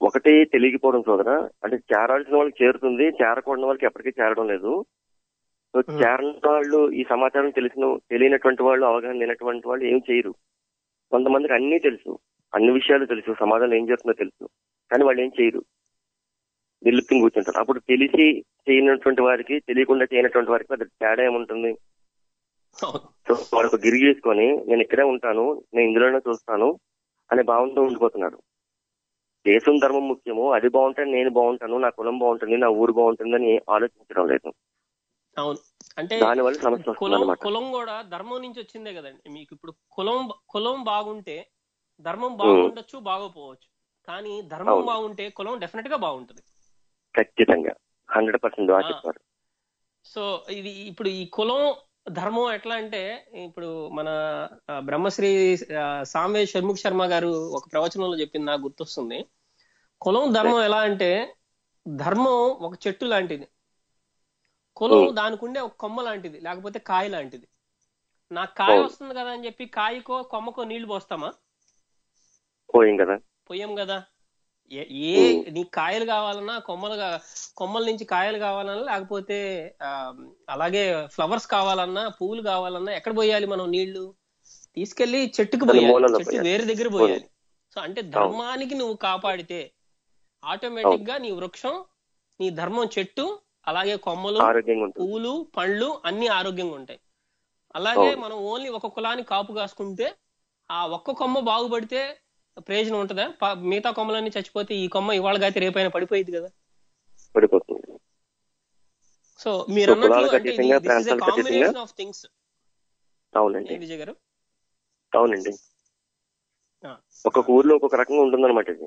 ఒకటి తెలియకపోవడం సోదరా అంటే చేరాల్సిన వాళ్ళకి చేరుతుంది చేరకూడని వాళ్ళకి ఎప్పటికీ చేరడం లేదు సో Hmm. చేరని వాళ్ళు ఈ సమాచారం తెలిసిన తెలియనటువంటి వాళ్ళు అవగాహన లేనటువంటి వాళ్ళు ఏం చేయరు కొంతమందికి అన్నీ తెలుసు అన్ని విషయాలు తెలుసు సమాజంలో ఏం జరుగుతుందో తెలుసు కానీ వాళ్ళు ఏం చేయరు నిలుపుకుని కూర్చుంటారు అప్పుడు తెలిసి చేయనటువంటి వారికి తెలియకుండా చేయనటువంటి వారికి పెద్ద తేడా ఏముంటుంది అవును సో వాళ్ళకు గిరి చేసుకొని నేను ఇక్కడే ఉంటాను నేను ఇందులోనే చూస్తాను అనే భావంతో ఉండిపోతున్నాడు దేశం ధర్మం ముఖ్యము అది బాగుంటే నేను బాగుంటాను నా కులం బాగుంటుంది నా ఊరు బాగుంటుంది అని ఆలోచించడం లేదు అవును అంటే దానివల్ల సమస్య వస్తుంది కులం అనమాట కులం కూడా ధర్మం నుంచి వచ్చిందే కదండి మీకు ఇప్పుడు కులం కులం బాగుంటే ధర్మం బాగుండొచ్చు బాగోపోవచ్చు కానీ ధర్మం అవును. బాగుంటే కులం డెఫినెట్ గా బాగుంటుంది ఖచ్చితంగా హండ్రెడ్ పర్సెంట్ బాగా ఆ. చెప్పారు సో ఇది ఇప్పుడు ఈ కులం ధర్మం ఎట్లా అంటే ఇప్పుడు మన ఆ, బ్రహ్మశ్రీ ఆ, సామ్వే షణ్ముఖ శర్మ గారు ఒక ప్రవచనంలో చెప్పింది నాకు గుర్తొస్తుంది కులం ధర్మం ఎలా అంటే ధర్మం ఒక చెట్టు లాంటిది కులం Hmm. దానికి ఉండే ఒక కొమ్మ లాంటిది లేకపోతే కాయ లాంటిది నాకు కాయ అవును. వస్తుంది కదా అని చెప్పి కాయకో కొమ్మకో నీళ్లు పోస్తామా పోయింది కదా పోయాం కదా ఏ ఏ Hmm. నీ కాయలు కావాలన్నా కొమ్మలు కా- కొమ్మల నుంచి కాయలు కావాలన్నా లేకపోతే ఆ, అలాగే ఫ్లవర్స్ కావాలన్నా పువ్వులు కావాలన్నా ఎక్కడ పోయాలి మనం నీళ్లు తీసుకెళ్లి చెట్టుకు దాని పోయాలి మూలలో చెట్టు పోయాలి. వేరు దగ్గర పోయాలి సో అంటే ధర్మానికి నువ్వు కాపాడితే ఆటోమేటిక్ గా నీ వృక్షం నీ ధర్మం చెట్టు అలాగే కొమ్మలు ఆరోగ్యంగా ఉంటుంది పువ్వులు పండ్లు అన్ని ఆరోగ్యంగా ఉంటాయి అలాగే అవును. మనం ఓన్లీ ఒక కులానికి కాపు కాసుకుంటే ఆ ఒక్క కొమ్మ బాగుపడితే ప్రయోజనం ఉంటుందా ప- మిగతా కొమ్మలన్నీ చచ్చిపోతే ఈ కొమ్మ ఇవాళ అయితే రేపైనా పడిపోయింది కదా పడిపోతుంది సో మీరు సో అన్నట్లు కులాలకు అంటే అతీతంగా, దిస్ ఇస్ ప్రాంతాలకు కాంబినేషన్ ఆఫ్ థింగ్స్ అవునండి విజయ్ గారు అవునండి ఆ. ఒక్కొక్క ఊర్లో ఒక్కొక్క రకంగా ఉంటుందన్నమాట ఇది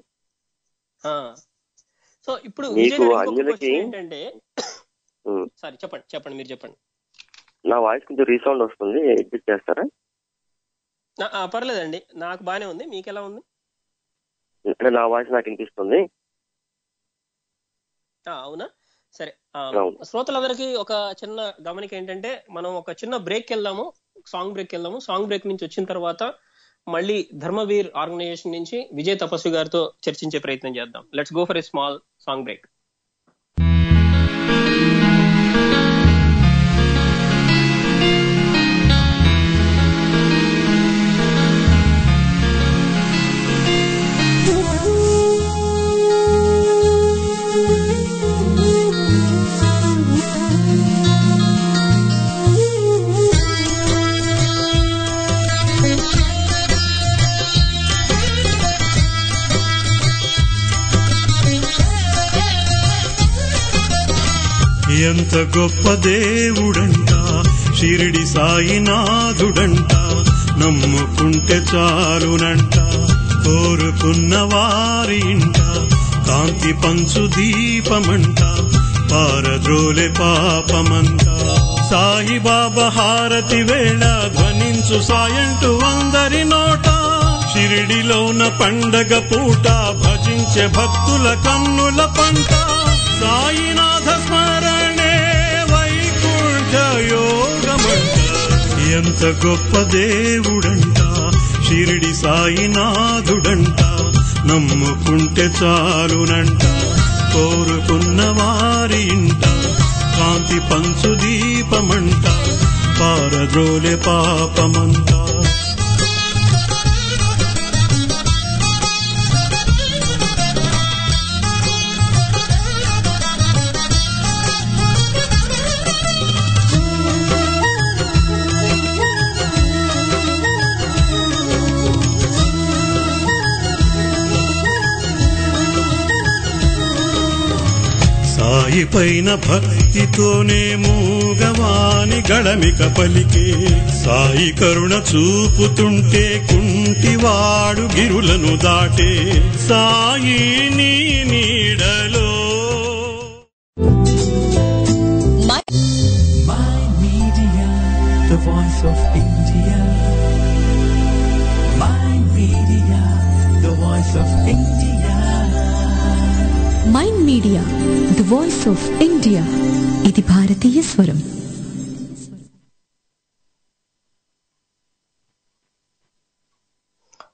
సో ఇప్పుడు మీకు విజయ్ గారు ఇంకొక అంజలికి- question ఏంటంటే ఉమ్. సారీ చెప్పండి చెప్పండి మీరు చెప్పండి నా వాయిస్ కొంచెం రీసౌండ్ వస్తుంది ఎగ్జిట్ చేస్తారా ఆ, ఆ, పర్లేదండి నాకు బానే ఉంది మీకు ఎలా ఉంది అంటే నా వాయిస్ నాకు వినిపిస్తుంది ఆ, అవునా సరే ఆ, అవును. శ్రోతలందరికీ ఒక చిన్న గమనిక ఏంటంటే మనం ఒక చిన్న బ్రేక్ వెళ్దాము సాంగ్ బ్రేక్ వెళ్దాము సాంగ్ బ్రేక్ నుంచి వచ్చిన తర్వాత మళ్ళీ ధర్మవీర్ ఆర్గనైజేషన్ నుంచి విజయ్ తపస్వి గారితో చర్చించే ప్రయత్నం చేద్దాం let's go for a small song break ఎంత గొప్ప దేవుడంట షిరిడి సాయినాథుడంట నమ్ముకుంటే చాలునంట కోరుకున్న వారి ఇంట కాంతి పంచు దీపమంట పారద్రోలే పాపమంట సాయిబాబా హారతి వేళ ధ్వనించు సాయంటూ అందరి నోట షిరిడిలోన పండగ పూట భజించే భక్తుల కన్నుల పంట సాయినాథ స్మరణే వైకుంఠ యోగమంట ఎంత గొప్ప దేవుడంట షిరిడి సాయినాథుడంట నమ్ముకుంటే చాలునంట కోరుకున్న వారి ఇంట కాంతి పంచు దీపమంట పారద్రోలే పాపమంతా సాయి పైన భక్తితోనే మూగవాని గళమిక పలికే సాయి కరుణ చూపుతుంటే కుంటివాడు గిరులను దాటే సాయి నీ నీడలో My Media, the voice of India. My Media, the voice of India. Mind media the voice of India ఇది భారతీయ స్వరం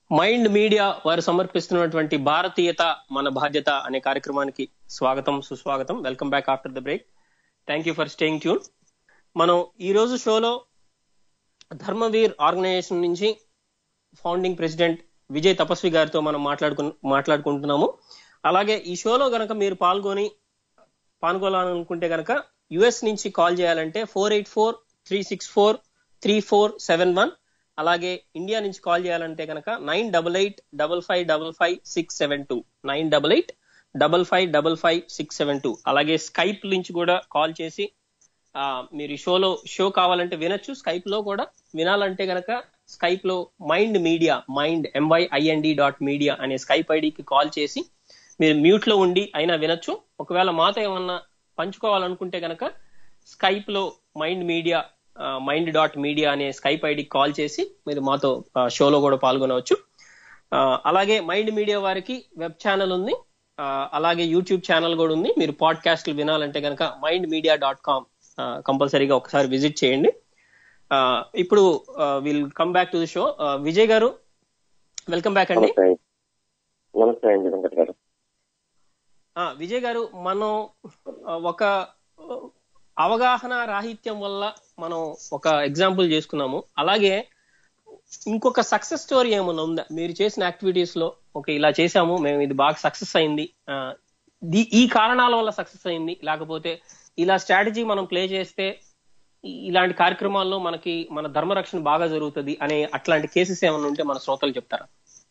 మైండ్ మీడియా వారు సమర్పిస్తున్నటువంటి భారతీయత మన బాధ్యత అనే కార్యక్రమానికి స్వాగతం సుస్వాగతం welcome back after the break thank you for staying tuned మనం ఈ రోజు షోలో ధర్మవీర్ ఆర్గనైజేషన్ నుంచి ఫౌండింగ్ ప్రెసిడెంట్ విజయ్ తపస్వి గారితో మనం మాట్లాడుకు మాట్లాడుకుంటున్నాము అలాగే ఈ షోలో గనక మీరు పాల్గొని పాల్గొనాలనుకుంటే గనక యుఎస్ నుంచి కాల్ చేయాలంటే four eight four three six four three four seven one అలాగే ఇండియా నుంచి కాల్ చేయాలంటే కనుక nine double eight double five double five six seven two nine double eight double five double five six seven two అలాగే Skype నుంచి కూడా call చేసి ఆ, మీరు ఈ షోలో షో కావాలంటే వినొచ్చు స్కైప్ లో కూడా వినాలంటే గనక స్కైప్ లో mind media mind M Y I N D dot media అనే స్కైప్ ఐడికి కాల్ చేసి మీరు మ్యూట్ లో ఉండి అయినా వినొచ్చు ఒకవేళ మాతో ఏమన్నా పంచుకోవాలనుకుంటే గనక స్కైప్ లో mind media mind dot media అనే స్కైప్ ఐడికి కాల్ చేసి మీరు మాతో ఆ, షోలో కూడా పాల్గొనవచ్చు ఆ, అలాగే మైండ్ మీడియా వారికి వెబ్ ఛానల్ ఉంది ఆ, అలాగే యూట్యూబ్ ఛానల్ కూడా ఉంది మీరు పాడ్కాస్ట్లు వినాలంటే కనుక మైండ్ మీడియా డాట్ కామ్ కంపల్సరీగా ఒకసారి విజిట్ చేయండి ఆ, ఇప్పుడు will come back to the show Vijay గారు వెల్కమ్ బ్యాక్ అండి నమస్తే నమస్తే అండి వెంకట్ గారు ఆ, విజయ్ గారు మనం ఆ, ఒక ఆ, అవగాహన రాహిత్యం వల్ల మనం ఒక ఎగ్జాంపుల్ చేసుకున్నాము అలాగే ఇంకొక సక్సెస్ స్టోరీ ఏమైనా ఉందా మీరు చేసిన యాక్టివిటీస్ లో ఓకే ఇలా చేసాము మేము ఇది బాగా సక్సెస్ అయింది ఆ, ది- ఈ కారణాల వల్ల సక్సెస్ అయింది లేకపోతే ఇలా స్ట్రాటజీ మనం ప్లే చేస్తే ఈ- ఇలాంటి కార్యక్రమాల్లో మనకి మన ధర్మరక్షణ బాగా జరుగుతుంది అనే అట్లాంటి కేసెస్ ఏమైనా ఉంటే మన శ్రోతలు చెప్తారా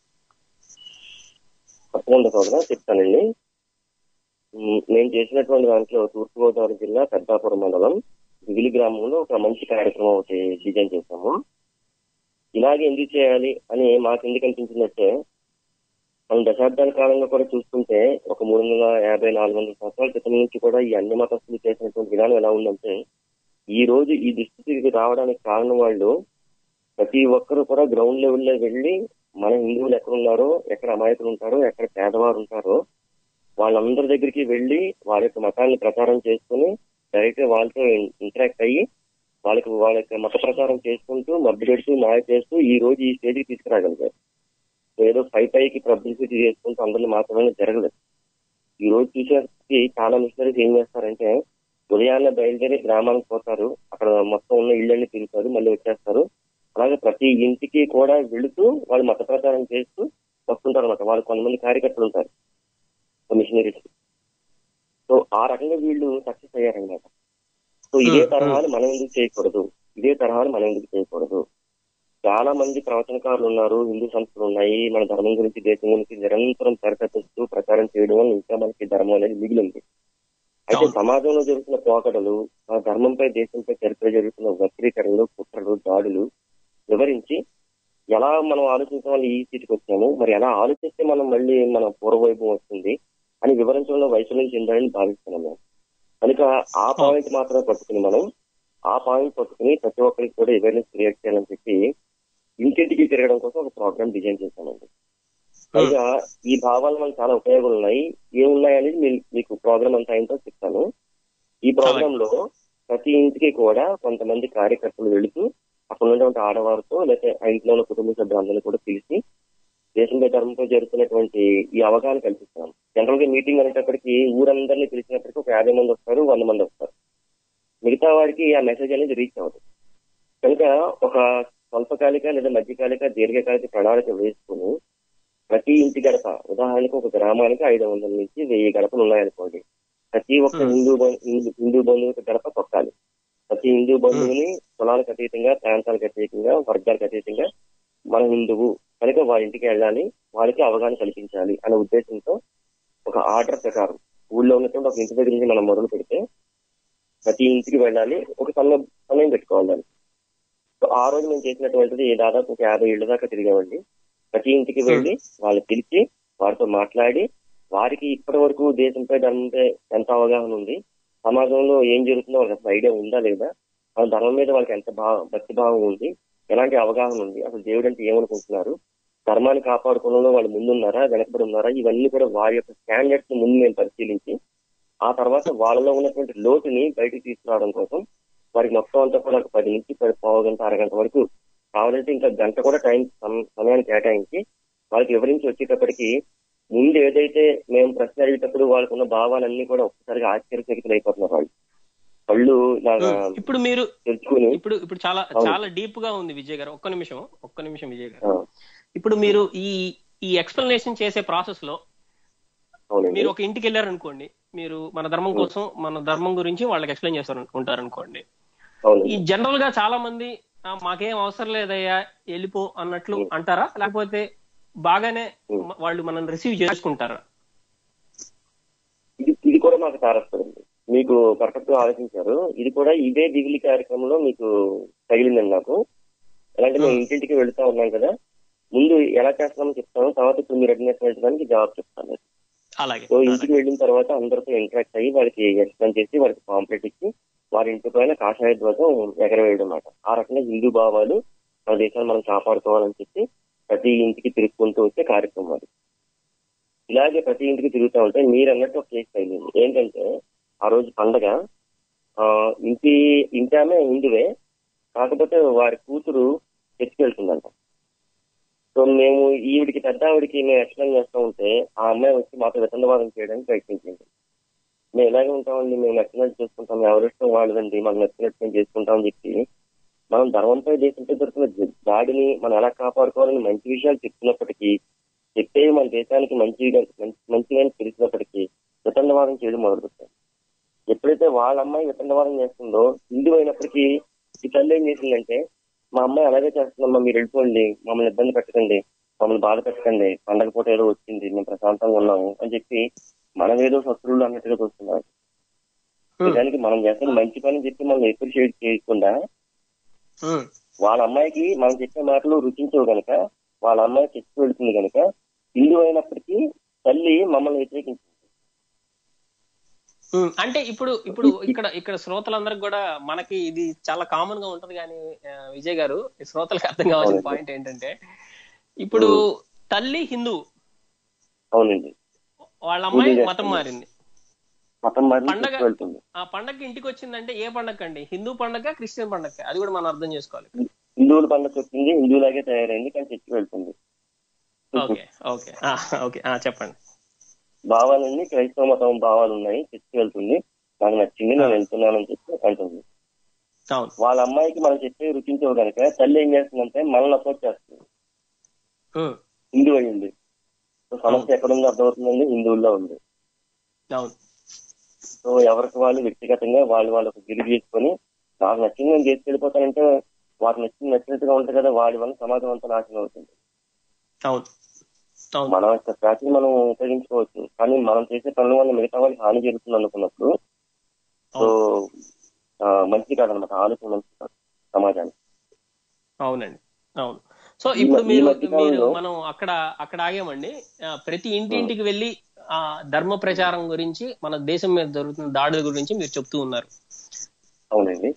తప్పకుండా సోదరా చెప్తానండి ఉమ్, నేను చేసినటువంటి దాంట్లో తూర్పుగోదావరి జిల్లా పెద్దాపురం మండలం దిగిలి గ్రామంలో ఒక మంచి కార్యక్రమం ఒకటి డిజైన్ చేశాము ఇలాగే ఎందుకు చేయాలి అని మాకు ఎందుకు అనిపించిందంటే మనం దశాబ్దాల కాలంగా కూడా చూస్తుంటే ఒక మూడు వందల యాభై నాలుగు వందల సంవత్సరాల క్రితం నుంచి కూడా ఈ అన్ని మతస్థులు చేసినటువంటి విధానం ఎలా ఉందంటే ఈ రోజు ఈ దుస్థితికి రావడానికి కారణం వాళ్ళు ప్రతి ఒక్కరు కూడా గ్రౌండ్ లెవెల్లో వెళ్ళి మన హిందువులు ఎక్కడ ఉన్నారో ఎక్కడ అమాయకులు ఉంటారో ఎక్కడ పేదవారు ఉంటారో వాళ్ళందరి దగ్గరికి వెళ్ళి వాళ్ళ యొక్క మతాన్ని ప్రచారం చేసుకుని డైరెక్ట్ గా వాళ్ళతో ఇంటరాక్ట్ అయ్యి వాళ్ళకి వాళ్ళ యొక్క మత ప్రచారం చేసుకుంటూ మబ్బు పెడుతూ మాయ చేస్తూ ఈ రోజు ఈ స్టేజ్కి తీసుకురాగలిగారు ఏదో పై పైకి పబ్లిసిటీ చేసుకుంటూ అందరిని మాత్రమే జరగలేదు ఈ రోజు చూసేసరికి చాలా మిషనరీస్ ఏం చేస్తారంటే ఉదయాన్నే బయలుదేరి గ్రామానికి పోతారు అక్కడ మొత్తం ఉన్న ఇళ్ళని తిరుగుతారు మళ్ళీ వచ్చేస్తారు అలాగే ప్రతి ఇంటికి కూడా వెళుతూ వాళ్ళు మత ప్రచారం చేస్తూ వస్తుంటారు అనమాట వాళ్ళు కొంతమంది కార్యకర్తలు ఉంటారు మిషనరీస్ సో ఆ రకంగా వీళ్ళు సక్సెస్ అయ్యారనమాట సో ఇదే Hmm, తరహాలు మనం ఎందుకు చేయకూడదు ఇదే తరహాలు మనం ఎందుకు చేయకూడదు చాలా మంది ప్రవచనకారులు ఉన్నారు హిందూ సంస్థలు ఉన్నాయి మన ధర్మం గురించి దేశం గురించి నిరంతరం పరితపిస్తూ ప్రచారం చేయడం వల్ల ఇంకా మనకి ధర్మం అనేది మిగిలింది అయితే అవును. సమాజంలో జరుగుతున్న పోకడలు మన ధర్మంపై దేశంపై చరిత్ర జరుగుతున్న వక్రీకరణలు కుట్రలు దాడులు వివరించి ఎలా మనం ఆలోచించడం వల్ల ఈ స్థితికి వచ్చాము మరి ఎలా ఆలోచిస్తే మనం మళ్ళీ మన పూర్వవైభవం వస్తుంది అని వివరించడంలో వైఫల్యం చెందాలని భావిస్తున్నాం మేము కనుక ఆ పాయింట్ మాత్రమే పట్టుకుని మనం ఆ పాయింట్ పట్టుకుని ప్రతి ఒక్కరికి కూడా అవేర్నెస్ క్రియేట్ చేయాలని చెప్పి ఇంటింటికి తిరగడం కోసం ఒక ప్రోగ్రామ్ డిజైన్ చేశామండి పైగా ఈ భావాల వల్ల చాలా ఉపయోగాలు ఉన్నాయి ఏమున్నాయి అనేది మీ- మీకు ప్రోగ్రామ్ అంతా అయిందో చెప్తాను ఈ ప్రోగ్రామ్ లో ప్రతి ఇంటికి కూడా కొంతమంది కార్యకర్తలు వెళుతూ అక్కడ ఉన్నటువంటి ఆడవారితో లేకపోతే ఆ ఇంట్లో ఉన్న కుటుంబ సభ్యులందరినీ కూడా పిలిచి దేశంపై ధర్మంపై జరుగుతున్నటువంటి ఈ అవగాహన కల్పిస్తున్నాం జనరల్ గా మీటింగ్ అనేటప్పటికి ఊరందరినీ పిలిచినప్పటికీ ఒక యాభై మంది వస్తారు వంద మంది వస్తారు మిగతా వారికి ఆ మెసేజ్ అనేది రీచ్ అవ్వదు కనుక ఒక స్వల్పకాలిక లేదా మధ్యకాలిక దీర్ఘకాలిక ప్రణాళిక వేసుకుని ప్రతి ఇంటి గడప ఉదాహరణకు ఒక గ్రామానికి ఐదు వందల నుంచి వెయ్యి గడపలు ఉన్నాయనుకోండి ప్రతి ఒక్క Hmm. హిందూ బం- హిందూ- హిందూ బంధువుకి గడప తొక్కాలి ప్రతి హిందూ బంధువుని కులాలకు అతీతంగా ప్రాంతాలకు అతీతంగా వర్గాలకు అతీతంగా మన హిందువు కనుక వాళ్ళ ఇంటికి వెళ్ళాలి వాళ్ళకి అవగాహన కల్పించాలి అనే ఉద్దేశంతో ఒక ఆర్డర్ ప్రకారం ఊళ్ళో ఉన్నటువంటి ఒక ఇంటి దగ్గర నుంచి మనం మొదలు పెడితే ప్రతి ఇంటికి వెళ్ళాలి ఒక సమయం సమయం పెట్టుకోవాలి దానికి. సో ఆ రోజు మేము చేసినటువంటిది దాదాపు ఒక యాభై ఏళ్ళ దాకా తిరిగామండి ప్రతి ఇంటికి వెళ్ళి వాళ్ళు పిలిచి వారితో మాట్లాడి వారికి ఇప్పటి వరకు దేశంపై ధర్మంపై ఎంత అవగాహన ఉంది సమాజంలో ఏం జరుగుతుందో వాళ్ళకి అసలు ఐడియా ఉందా లేదా వాళ్ళ ధర్మం మీద వాళ్ళకి ఎంత భావ భక్తి భావం ఉంది ఎలాంటి అవగాహన ఉంది అసలు దేవుడు అంటే ఏమనుకుంటున్నారు ధర్మాన్ని కాపాడుకోవడంలో వాళ్ళు ముందున్నారా వెనకబడి ఉన్నారా ఇవన్నీ కూడా వారి యొక్క స్టాండర్డ్స్ ముందు మేము పరిశీలించి ఆ తర్వాత వాళ్ళలో ఉన్నటువంటి లోటుని బయటికి తీసుకురావడం కోసం వారికి మొత్తం అంతా కూడా ఒక పది నుంచి పది పావు గంట అరగంట వరకు కావాలంటే ఇంకా గంట కూడా టైం సమ- సమయాన్ని కేటాయించి వాళ్ళకి వివరించి వచ్చేటప్పటికి ముందు ఏదైతే మేము ప్రశ్న అడిగేటప్పుడు వాళ్ళకు ఉన్న భావాలన్నీ కూడా ఒక్కసారిగా ఆశ్చర్యచకితులు అయిపోతున్నారు వాళ్ళు కళ్ళు ఇలాగా ఇప్పుడు మీరు తెరుచుకుని ఇప్పుడు ఇప్పుడు చాలా అవును. చాలా డీప్ గా ఉంది విజయ్ గారు ఒక్క నిమిషం ఒక్క నిమిషం విజయ్ గారు ఆ, ఇప్పుడు మీరు ఈ ఈ ఎక్స్ప్లెనేషన్ చేసే ప్రాసెస్ లో అవునండి మీరు ఒక ఇంటికి వెళ్ళారనుకోండి మీరు మన ధర్మం కోసం మన ధర్మం గురించి వాళ్ళకి ఎక్స్ప్లెయిన్ చేస్తారు ఉంటారనుకోండి ఈ అవునండి జనరల్ గా చాలా మంది "ఆ, మాకేం అవసరం లేదయ్యా వెళ్ళిపో అన్నట్లు Hmm. అంటారా లేకపోతే బాగానే Hmm. మ- వాళ్ళు మనం రిసీవ్ చేసుకుంటారా ఇది ఇది కూడా మాకు తారస్తుంది మీకు పర్ఫెక్ట్ గా ఆలోచించారు ఇది కూడా ఇదే దిగులి కార్యక్రమంలో మీకు తగిలిందండి నాకు ఎలాంటి మేము Hmm. ఇంటింటికి వెళ్తా ఉన్నాం కదా ముందు ఎలా చేస్తామో చెప్తాను తర్వాత ఇప్పుడు మీరు అడిగిన వెళ్ళడానికి జవాబు చెప్తాను అలాగే సో ఇంటికి వెళ్ళిన తర్వాత అందరితో ఇంటరాక్ట్ అయ్యి వాళ్ళకి ఎక్స్ప్లెయిన్ చేసి వాళ్ళకి పాంప్లెట్ ఇచ్చి వారి ఇంటి పైన కాషాయ ధ్వజం ఎగరవేయడం అన్నమాట ఆ రకంగా హిందూ భావాలు మన దేశాన్ని మనం కాపాడుకోవాలని చెప్పి ప్రతి ఇంటికి తిరుగుకుంటూ వచ్చే కార్యక్రమం అది ఇలాగే ప్రతి ఇంటికి తిరుగుతూ ఉంటే మీరు అన్నట్టు ఒక కేసు తగిలింది ఏంటంటే ఆ రోజు పండగ ఆ, ఇంటి ఇంటి ఆమె హిందువే కాకపోతే వారి కూతురు చర్చికి వెళ్తుందంట సో మేము ఈవిడికి పెద్ద ఆవిడికి మేము ఎక్స్ప్లెయిన్ చేస్తూ ఉంటే ఆ అమ్మాయి వచ్చి మాతో వితండవాదం చేయడానికి ప్రయత్నించింది మేము ఇలాగే ఉంటామండి మేము నచ్చినట్టు చేసుకుంటాం ఎవరిష్టం వాళ్ళదండి మాకు నచ్చినట్టు మేము చేసుకుంటాం అని చెప్పి మనం ధర్మంపై దేశంపై దొరుకుతున్న దాడిని మనం ఎలా కాపాడుకోవాలని మంచి విషయాలు చెప్తున్నప్పటికీ చెప్పేవి మన దేశానికి మంచిగా మంచి- మంచిగా తెలిసినప్పటికీ వితండవాదం చేయడం మొదలుపెట్టాం ఎప్పుడైతే వాళ్ళ అమ్మాయి వితండవాదం చేస్తుందో హిందూ అయినప్పటికీ ఈ తల్లి ఏం చేసిందంటే మా అమ్మాయి అలాగే చేస్తుందమ్మా మీరు వెళ్ళిపోండి మమ్మల్ని ఇబ్బంది పెట్టకండి మమ్మల్ని బాధ పెట్టకండి పండగ పూట ఏదో వచ్చింది మేము ప్రశాంతంగా ఉన్నాము అని చెప్పి మనం ఏదో శత్రువులు అన్నట్టుగా చూస్తున్నారు Hmm. దానికి మనం చేస్తున్న మంచి పని చెప్పి మనం ఎప్రిషియేట్ చేయకుండా Hmm. వాళ్ళ అమ్మాయికి మనం చెప్పే మాటలు రుచించవు గనక వాళ్ళ అమ్మాయి చర్చకు వెళ్తుంది గనక హిందూ అయినప్పటికీ తల్లి మమ్మల్ని వ్యతిరేకించింది ఉమ్, అంటే ఇప్పుడు ఇప్పుడు ఇక్కడ ఇక్కడ శ్రోతలందరికి కూడా మనకి ఇది చాలా కామన్ గా ఉంటది కానీ ఆ, విజయ్ గారు ఈ శ్రోతలకు అర్థం కావాల్సిన అవునండి. పాయింట్ ఏంటంటే ఇప్పుడు తల్లి హిందూ అవునండి వాళ్ళ అమ్మాయి పూజ మతం చేస్తుంది. మారింది మతం మారి పండగ చర్చకు వెళ్తుంది ఆ పండగకి ఇంటికి వచ్చిందంటే ఏ పండగ అండి హిందూ పండగ క్రిస్టియన్ పండగ అది కూడా మనం అర్థం చేసుకోవాలి హిందువుల పండుగ వచ్చింది హిందువులాగే తయారైంది కానీ చర్చకు వెళ్తుంది ఓకే ఓకే ఆ, ఓకే ఆ, చెప్పండి భావాలన్నీ క్రైస్తవ మతం భావాలు ఉన్నాయి చర్చకు వెళ్తుంది నాకు నచ్చింది నేను వెళ్తున్నానని చెప్పి అంటుంది అవును వాళ్ళ అమ్మాయికి మనం చెప్పే రుచించవు కనుక తల్లి ఏం చేస్తుందంటే మనల్ని అపోజ్ చేస్తుంది ఉమ్, హిందూ అయ్యింది సో సమస్య ఎక్కడ ఉందో అర్థమవుతుందండి హిందువుల్లో ఉంది అవును సో ఎవరికి వాళ్ళు వ్యక్తిగతంగా వాళ్ళు వాళ్ళకు గిరి చేసుకొని నాకు నచ్చింది నేను చేసి వెళ్ళిపోతానంటే వారికి నచ్చింది నచ్చినట్టుగా ఉంటుంది కదా వాడి వల్ల సమాజం అంతా నాశనం అవుతుంది అవును అవును మన యొక్క స్ట్రాటజీ మనం ఉపయోగించుకోవచ్చు కానీ మనం చేసే పనుల వల్ల మిగతా వాళ్ళకి హాని జరుగుతుంది అనుకున్నప్పుడు సో ఆ, మంచిది కాదనమాట ఆలోచన మంచిది కాదు సమాజానికి అవునండి అవును సో ఈ ఇప్పుడు మ- ఈ మీరు మధ్య మీరు కాలంలో- మనం అక్కడ అక్కడ ఆగామండి ఆ, ప్రతి ఇంటింటికి వెళ్ళి ఆ ధర్మ ప్రచారం గురించి మన దేశం మీద జరుగుతున్న దాడుల గురించి మీరు చెప్తూ ఉన్నారు అవునండి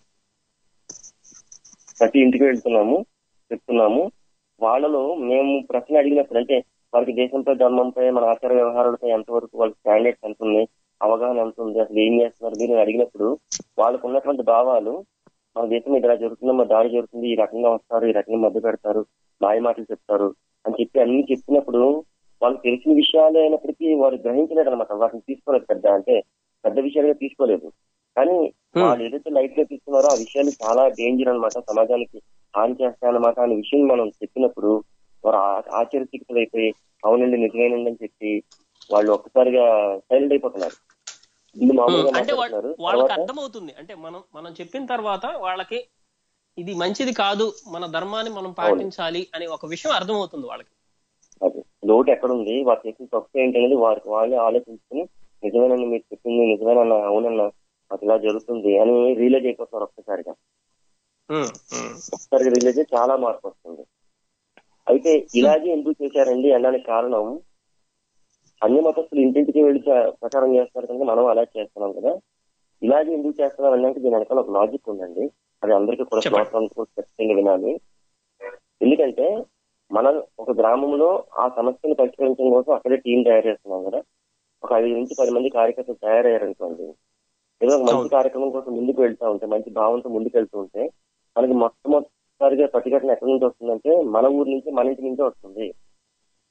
ప్రతి ఇంటికి వెళ్తున్నాము చెప్తున్నాము వాళ్ళలో మేము ప్రశ్న అడిగినప్పుడు అంటే వారికి దేశంపై ధర్మంపై మన ఆచార వ్యవహారాలపై ఎంతవరకు వాళ్ళకి స్టాండర్డ్స్ ఎంత ఉంది అవగాహన ఎంత ఉంది అసలు ఏం చేస్తున్నారు మీరు అడిగినప్పుడు వాళ్ళకు ఉన్నటువంటి భావాలు మన దేశం మీద ఇలా జరుగుతుందో మా దాడి జరుగుతుంది ఈ రకంగా వస్తారు ఈ రకంగా మధ్య పెడతారు మాయ మాటలు చెప్తారు అని చెప్పి అన్ని చెప్పినప్పుడు వాళ్ళకి తెలిసిన విషయాలు అయినప్పటికీ వారు గ్రహించలేదు అనమాట వాటిని తీసుకోలేదు పెద్ద అంటే పెద్ద విషయాలుగా తీసుకోలేదు కానీ Hmm. వాళ్ళు ఏదైతే లైట్ గా తీసుకున్నారో ఆ విషయాలు చాలా డేంజర్ అన్నమాట సమాజానికి హాని చేస్తాయన్నమాట అనే విషయం మనం చెప్పినప్పుడు వారు ఆ- ఆశ్చర్యచకితులైపోయి అవునండి నిజమేనండి అని చెప్పి వాళ్ళు ఒక్కసారిగా సైలెంట్ అయిపోతున్నారు వీళ్ళు మామూలుగా ఉమ్, అంటే వా- మాట్లాడుతున్నారు వాళ్ళకి తర్వాత అర్థమవుతుంది అంటే మనం మనం చెప్పిన తర్వాత వాళ్ళకి ఇది మంచిది కాదు మన ధర్మాన్ని మనం పాటించాలి అనే ఒక విషయం అర్థమవుతుంది వాళ్ళకి అది లోటు ఎక్కడుంది వారు చేసిన తప్పు ఏంటనేది వారికి వాళ్ళే ఆలోచించుకుని నిజమేనని మీరు చెప్పింది నిజమేనన్నా అవునన్నా మాకు ఇలా జరుగుతుంది అని రియలైజ్ అయిపోతున్నారు ఒక్కసారిగా ఉమ్, ఉమ్, ఒక్కసారిగా రియలైజ్ అయ్యి చాలా మార్పు వస్తుంది అయితే ఇలాగే ఎందుకు చేశారండి అనడానికి కారణం అన్య మతస్థులు ఇంటింటికి వెళ్ళి ప్ర- ప్రచారం చేస్తారు కనుక మనం అలా చేస్తున్నాం కదా ఇలాగే ఎందుకు చేస్తున్నాం అన్నాక దీని వెనకాల ఒక లాజిక్ ఉందండి అది అందరికీ కూడా చెప్పండి. శ్రోతలకు ఖచ్చితంగా వినాలి ఎందుకంటే మనం ఒక గ్రామంలో ఆ సమస్యను పరిష్కరించడం కోసం అక్కడే టీం తయారు చేస్తున్నాం కదా ఒక ఐదు నుంచి పది మంది కార్యకర్తలు తయారయ్యారనుకోండి ఏదో ఒక మంచి అవును. కార్యక్రమం కోసం ముందుకు వెళ్తా ఉంటే మంచి భావంతో ముందుకు వెళ్తూ ఉంటే మనకి మొట్టమొదటిసారిగా ప్రతిఘటన ఎక్కడి నుంచి వస్తుందంటే మన ఊరి నుంచి మన ఇంటి నుంచే వస్తుంది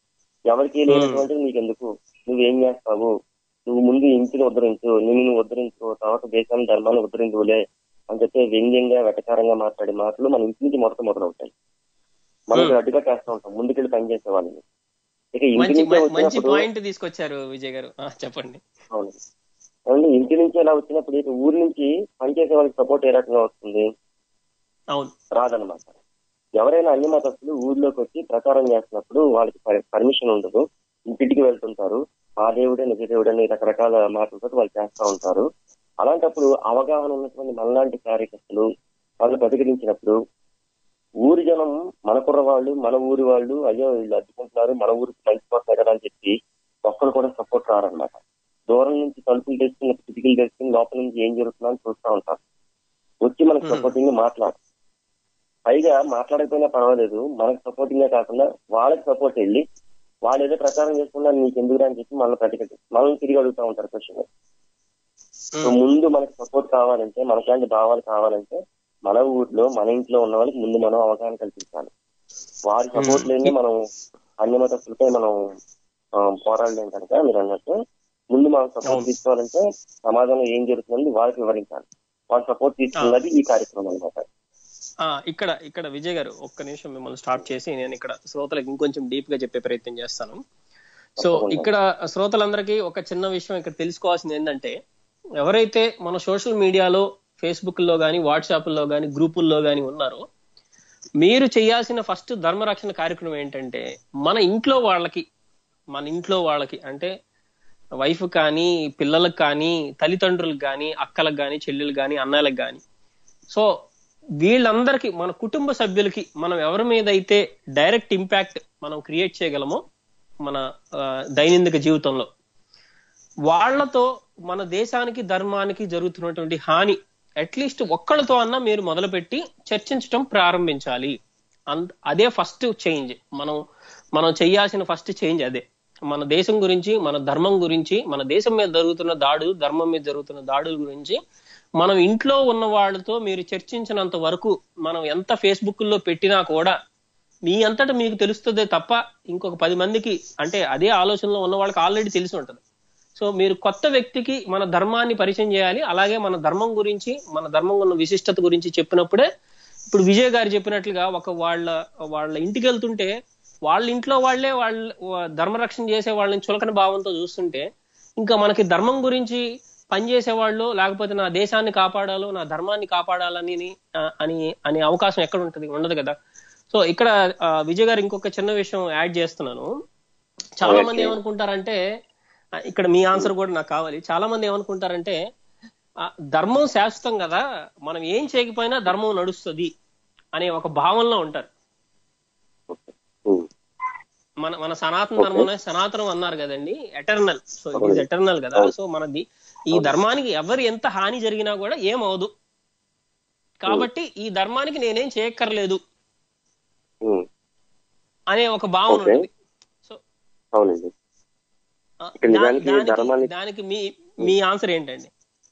ఎవరికి లేనటువంటి నీకెందుకు నువ్వేం చేస్తావు నువ్వు ముందు ఇంటిని ఉద్ధరించు నిన్ను నువ్వు ఉద్ధరించు తర్వాత దేశాన్ని ధర్మాన్ని ఉద్ధరించులే అని చెప్పి వ్యంగ్యంగా వెటకారంగా మాట్లాడే మాటలు మన ఇంటి నుంచి మొదట మొదలవుతాయి మనం Hmm. అడ్డుగా చేస్తూ ఉంటాం ముందుకెళ్ళి పనిచేసే వాళ్ళని ఇక ఇంటి మంచి నుంచే మంచి వచ్చినప్పుడు పాయింట్ తీసుకొచ్చారు విజయ్ గారు ఆ, చెప్పండి అవును అవును ఇంటి నుంచి ఎలా వచ్చినప్పుడు ఇక ఊరి నుంచి పనిచేసే వాళ్ళకి సపోర్ట్ ఏ రకంగా వస్తుంది అవును రాదనమాట ఎవరైనా అన్ని మతస్థులు ఊర్లోకి వచ్చి ప్రచారం చేస్తున్నప్పుడు వాళ్ళకి పర్మిషన్ ఉండదు ఇంటింటికి వెళ్తుంటారు ఆ దేవుడే నిజ దేవుడని రకరకాల మాటలతో వాళ్ళు చేస్తా ఉంటారు అలాంటప్పుడు అవగాహన ఉన్నటువంటి మనలాంటి కార్యకర్తలు వాళ్ళు ప్రతిఘటించినప్పుడు ఊరి జనం మన కుర్రవాళ్ళు మన ఊరి వాళ్ళు అయ్యో వీళ్ళు అడ్డుకుంటున్నారు మన ఊరికి కలిసిపోతున్నారు కదా అని చెప్పి ఒక్కరు కూడా సపోర్ట్ రారనమాట దూరం నుంచి తలుపులు తెచ్చుకుని కిటికీలు తెచ్చుకుని లోపల నుంచి ఏం జరుగుతుందో అని చూస్తూ ఉంటారు వచ్చి మనకు Hmm. సపోర్టింగ్ మాట్లాడు పైగా మాట్లాడకపోయినా పర్వాలేదు మనకు సపోర్టింగ్ గా కాకుండా వాళ్ళకి సపోర్ట్ వెళ్ళి వాళ్ళు ఏదో ప్రచారం చేసుకున్నారు నీకు ఎందుకు అని చెప్పి మనల్ని ప్రతికటి మనల్ని తిరిగి అడుగుతూ ఉంటారు క్వశ్చన్ సో ఉమ్, ముందు మనకి సపోర్ట్ కావాలంటే మనట్లాంటి భావాలు కావాలంటే మన ఊర్లో మన ఇంట్లో ఉన్న వాళ్ళకి ముందు మనం అవగాహన కల్పించాలి వారి సపోర్ట్ లేని మనం అన్ని మతస్థులపై మనం ఆ, పోరాడలేం కనుక మీరు అన్నట్టు ముందు మనం సపోర్ట్ అవును. తీసుకోవాలంటే సమాజంలో ఏం జరుగుతుందని వాళ్ళకి వివరించాలి వాళ్ళ సపోర్ట్ తీసుకున్నది ఈ కార్యక్రమం అనమాట ఆ, ఇక్కడ ఇక్కడ విజయ్ గారు ఒక్క నిమిషం మిమ్మల్ని స్టాప్ చేసి నేను ఇక్కడ శ్రోతలకు ఇంకొంచెం డీప్ గా చెప్పే ప్రయత్నం చేస్తాను సో తప్పకుండా. ఇక్కడ శ్రోతలందరికీ ఒక చిన్న విషయం ఇక్కడ తెలుసుకోవాల్సింది ఏంటంటే ఎవరైతే మన సోషల్ మీడియాలో ఫేస్బుక్ లో గానీ వాట్సాప్ లో గానీ గ్రూపుల్లో గానీ ఉన్నారో మీరు చేయాల్సిన ఫస్ట్ ధర్మరక్షణ కార్యక్రమం ఏంటంటే మన ఇంట్లో వాళ్ళకి మన ఇంట్లో వాళ్ళకి అంటే వైఫ్ కానీ పిల్లలకు కానీ తల్లిదండ్రులకు కానీ అక్కలకు కానీ చెల్లెలకు కానీ అన్నలకు కానీ సో వీళ్ళందరికీ మన కుటుంబ సభ్యులకి మనం ఎవరి మీద అయితే డైరెక్ట్ ఇంపాక్ట్ మనం క్రియేట్ చేయగలమో మన ఆ, దైనందిక జీవితంలో వాళ్ళతో మన దేశానికి ధర్మానికి జరుగుతున్నటువంటి హాని అట్లీస్ట్ ఒక్కళ్ళతో అన్నా మీరు మొదలుపెట్టి చర్చించడం ప్రారంభించాలి అంత అదే ఫస్ట్ చేంజ్ మనం మనం చేయాల్సిన ఫస్ట్ చేంజ్ అదే మన దేశం గురించి మన ధర్మం గురించి మన దేశం మీద జరుగుతున్న దాడులు ధర్మం మీద జరుగుతున్న దాడుల గురించి మనం ఇంట్లో ఉన్న వాళ్ళతో మీరు చర్చించినంత వరకు మనం ఎంత ఫేస్బుక్ లో పెట్టినా కూడా మీ అంతటా మీకు తెలుస్తుందే తప్ప ఇంకొక పది మందికి అంటే అదే ఆలోచనలో ఉన్న వాళ్ళకి ఆల్రెడీ తెలిసి ఉంటది సో మీరు కొత్త వ్యక్తికి మన ధర్మాన్ని పరిచయం చేయాలి అలాగే మన ధర్మం గురించి మన ధర్మం ఉన్న విశిష్టత గురించి చెప్పినప్పుడే ఇప్పుడు విజయ్ గారు చెప్పినట్లుగా ఒక వాళ్ళ వాళ్ళ ఇంటికి వెళ్తుంటే వాళ్ళ ఇంట్లో వాళ్ళే వాళ్ళ వా- ధర్మరక్షణ చేసే వాళ్ళని చులకన భావంతో చూస్తుంటే ఇంకా మనకి ధర్మం గురించి పనిచేసే వాళ్ళు లేకపోతే నా దేశాన్ని కాపాడాలో నా ధర్మాన్ని కాపాడాలని ఆ, అని అనే అవకాశం ఎక్కడ ఉంటది ఉండదు కదా సో ఇక్కడ ఆ, విజయ్ గారు ఇంకొక చిన్న విషయం యాడ్ చేస్తున్నాను చాలా మంది Okay. ఏమనుకుంటారంటే ఆ, ఇక్కడ మీ ఆన్సర్ కూడా నాకు కావాలి చాలా మంది ఏమనుకుంటారంటే ఆ, ధర్మం శాశ్వతం కదా మనం ఏం చేయకపోయినా ధర్మం నడుస్తుంది అనే ఒక భావనలో ఉంటారు ఉమ్. మన మన సనాతన Okay. ధర్మం సనాతనం అన్నారు కదండి eternal so it is eternal కదా అవును. సో మనది ఈ ధర్మానికి ఎవరు ఎంత హాని జరిగినా కూడా ఏమవదు కాబట్టి ఈ ధర్మానికి నేనేం చేయక్కర్లేదు ఉమ్. అనే ఒక భావన Okay. ఉంటుంది సో అవునండి ఆ, ఇక్కడ దా- నిజానికి దానికి ధర్మాన్ని- దానికి మీ మీ ఆన్సర్ ఏంటండి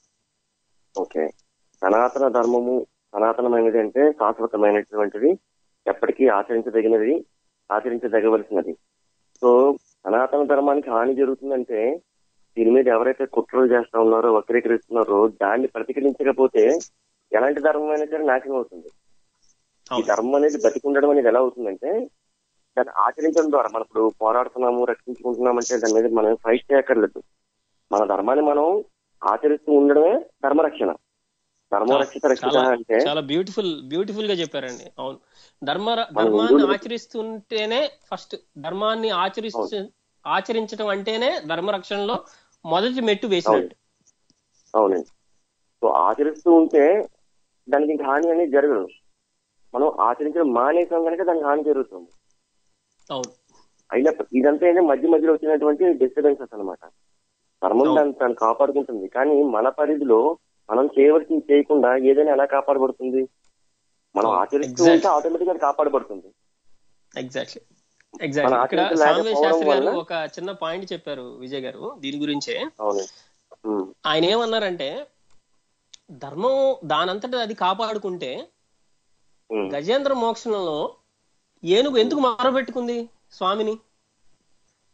ఓకే సనాతన ధర్మము సనాతనమైనది అంటే శాశ్వతమైనటువంటిది ఎప్పటికీ ఆచరించదగినది ఆచరించదగవలసినది సో సనాతన ధర్మానికి హాని జరుగుతుందంటే దీని మీద ఎవరైతే కుట్రలు చేస్తా ఉన్నారో వక్రీకరిస్తున్నారో దాన్ని ప్రతిఘటించకపోతే ఎలాంటి ధర్మం అయినా సరే నాశనం అవుతుంది ఈ అవును. ధర్మం అనేది బతికి ఉండడం అనేది ఎలా అవుతుందంటే దాన్ని ఆచరించడం ద్వారా మనం ఇప్పుడు పోరాడుతున్నాము రక్షించుకుంటున్నాం అంటే దాని మీద మనం ఫైట్ చేయక్కర్లేదు మన ధర్మాన్ని మనం ఆచరిస్తూ ఉండడమే ధర్మరక్షణ ధర్మరక్షిత రక్షిత చాలా అంటే చాలా బ్యూటిఫుల్ బ్యూటిఫుల్ గా చెప్పారండి అవును ధర్మ మన ధర్మాన్ని హిందువులు- ఆచరిస్తుంటేనే ఫస్ట్ ధర్మాన్ని ఆచరిస్తు ఆచరించడం అంటేనే ధర్మ రక్షణలో మొదటి మెట్టు వేసినట్టు అవునండి సో ఆచరిస్తూ ఉంటే దానికి ఇంకా హాని అనేది జరగదు మనం ఆచరించడం మానేసాం కనుక దానికి హాని జరుగుతుంది అవును అయినప్పుడు ఇదంతా ఏంటంటే మధ్య మధ్యలో వచ్చినటువంటి డిస్టర్బెన్సెస్ అన్నమాట ధర్మం అవును. దాన్ని తను కాపాడుకుంటుంది కానీ మన పరిధిలో మనం చేయవలసింది చేయకుండా ఏదైనా ఎలా కాపాడబడుతుంది మనం అవును. ఆచరిస్తూ Exactly. ఉంటే ఆటోమేటిక్ గా అది కాపాడబడుతుంది ఎగ్జాక్ట్లీ ఎగ్జాక్ట్లీ మన ఇక్కడ ఆచరించలేకపోవడం సాన్వే శాస్త్రి గారు వల్ల- ఒక చిన్న పాయింట్ చెప్పారు విజయ్ గారు దీని గురించే అవునండి ఉమ్, ఆయన ఏమన్నారంటే ధర్మం దానంతట అది కాపాడుకుంటే ఉమ్, గజేంద్ర మోక్షణంలో ఏనుగు ఎందుకు మొరబెట్టుకుంది స్వామిని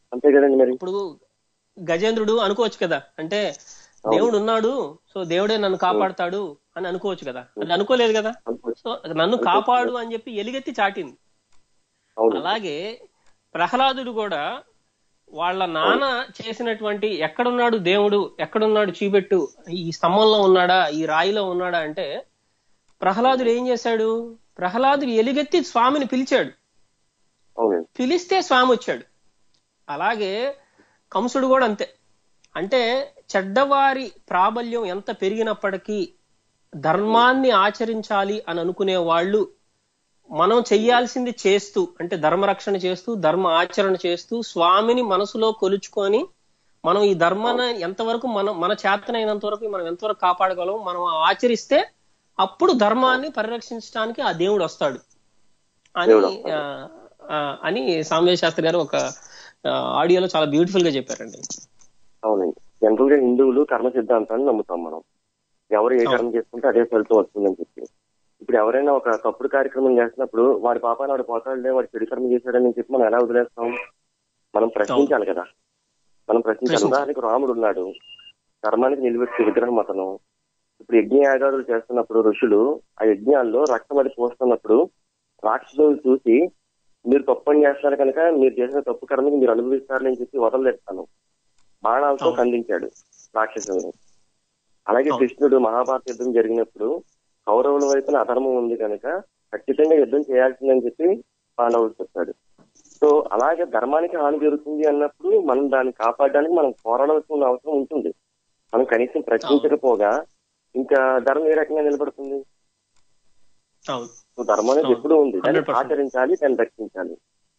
అంతే కదండి మరి ఇప్పుడు గజేంద్రుడు అనుకోవచ్చు కదా అంటే దేవుడు ఉన్నాడు సో దేవుడే నన్ను కాపాడతాడు అని అనుకోవచ్చు కదా అది అనుకోలేదు కదా అనుకోవచ్చు. సో నన్ను కాపాడు అని చెప్పి ఎలుగెత్తి చాటింది అవును అలాగే ప్రహ్లాదుడు కూడా వాళ్ళ నాన్న చేసినటువంటి ఎక్కడున్నాడు దేవుడు ఎక్కడున్నాడు చీపెట్టు ఈ స్తంభంలో ఉన్నాడా ఈ రాయిలో ఉన్నాడా అంటే ప్రహ్లాదుడు ఏం చేశాడు ప్రహ్లాదుడు ఎలుగెత్తి స్వామిని పిలిచాడు అవునండి పిలిస్తే స్వామి వచ్చాడు అలాగే కంసుడు కూడా అంతే అంటే చెడ్డవారి ప్రాబల్యం ఎంత పెరిగినప్పటికీ ధర్మాన్ని ఆచరించాలి అని అనుకునే వాళ్ళు మనం చెయ్యాల్సింది చేస్తూ అంటే ధర్మరక్షణ చేస్తూ ధర్మ ఆచరణ చేస్తూ స్వామిని మనసులో కొలుచుకొని మనం ఈ ధర్మాన్ని ఎంతవరకు మనం మన చేతనైనంత వరకు మనం ఎంతవరకు కాపాడగలం మనం ఆచరిస్తే అప్పుడు ధర్మాన్ని పరిరక్షించడానికి ఆ దేవుడు వస్తాడు అని దేవుడు వస్తాడు. ఆ, ఆ, అని సాంబయ్య శాస్త్రి గారు ఒక ఆ, ఆడియోలో చాలా బ్యూటిఫుల్ గా చెప్పారండి అవునండి జనరల్ గా హిందువులు కర్మ సిద్ధాంతాన్ని నమ్ముతాం మనం ఎవరు ఏ అవును. కర్మ చేసుకుంటే అదే ఫలితం వస్తుందని చెప్పి ఇప్పుడు ఎవరైనా ఒక తప్పుడు కార్యక్రమం చేస్తున్నప్పుడు వాడి పాపాన్ని వాడు పోతాడులే వాడు చెడు కర్మ చేశాడని చెప్పి మనం ఎలా వదిలేస్తాం మనం ప్రశ్నించాలి కదా మనం ప్రశ్నించాలి ప్రశ్నించాలి. ఉదాహరణకి రాముడు ఉన్నాడు ధర్మానికి నిలబెట్టే విగ్రహం అతను ఇప్పుడు యజ్ఞ యాగాదులు చేస్తున్నప్పుడు ఋషులు ఆ యజ్ఞాల్లో రక్తం అది పోస్తున్నప్పుడు రాక్షసులను చూసి మీరు తప్పు పని చేస్తున్నారు కనుక మీరు చేసిన తప్పు కర్మకి మీరు అనుభవిస్తారని చెప్పి వదలలేస్తాను బాణాలతో అవును. ఖండించాడు రాక్షసుని అలాగే అవును. కృష్ణుడు మహాభారత యుద్ధం జరిగినప్పుడు కౌరవుల వైపున అధర్మం ఉంది కనుక ఖచ్చితంగా యుద్ధం చేయాల్సిందని చెప్పి పాండవులు చెప్పాడు సో అలాగే ధర్మానికి హాని జరుగుతుంది అన్నప్పుడు మనం దాన్ని కాపాడడానికి మనం పోరాడాల్సిన అవసరం ఉంటుంది మనం కనీసం ప్రశ్నించకపోగా ఇంకా ధర్మం ఏ రకంగా నిలబడుతుంది అవును సో ధర్మం అనేది అవును. ఎప్పుడూ ఉంది దాన్ని 100%. ఆచరించాలి దాన్ని రక్షించాలి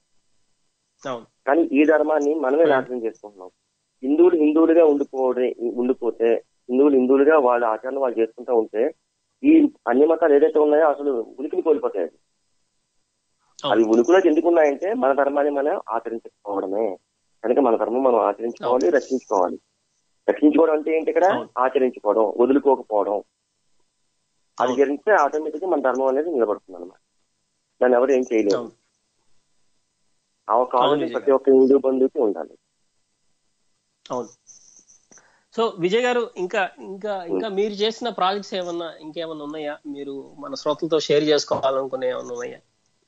అవును కానీ ఈ ధర్మాన్ని మనమే నాశనం చేసుకుంటున్నాం హిందువులు హిందువులుగా ఉండిపోవడే ఉండిపోతే హిందువులు హిందువులుగా వాళ్ళ ఆచరణ వాళ్ళు చేసుకుంటూ ఉంటే ఈ అన్ని మతాలు ఏదైతే ఉన్నాయో అసలు ఉనికిని కోల్పోతాయి అవి. అవి అవును ఉనికిలోకి ఎందుకు ఉన్నాయంటే మన ధర్మాన్ని మనం ఆచరించకపోవడమే కనుక మన ధర్మం మనం ఆచరించుకోవాలి రక్షించుకోవాలి రక్షించుకోవడం అంటే ఏంటి ఇక్కడ అవును. ఆచరించుకోవడం వదులుకోకపోవడం అది అవును. జరిగితే ఆటోమేటిక్ గా మన ధర్మం అనేది నిలబడుతుంది అనమాట దాన్ని ఎవరు ఏం చేయలేరు అవును. ఆ ఒక అవును ఆలోచన నిజంగా. ప్రతి ఒక్క హిందూ బంధువుకి ఉండాలి అవును సో విజయ్ గారు ఇంకా ఇంకా ఇంకా మీరు చేసిన ప్రాజెక్ట్స్ ఏమన్నా ఇంకేమన్నా ఉన్నాయా మీరు మన శ్రోతలతో షేర్ చేసుకోవాలనుకునే ఏమన్నా ఉన్నాయా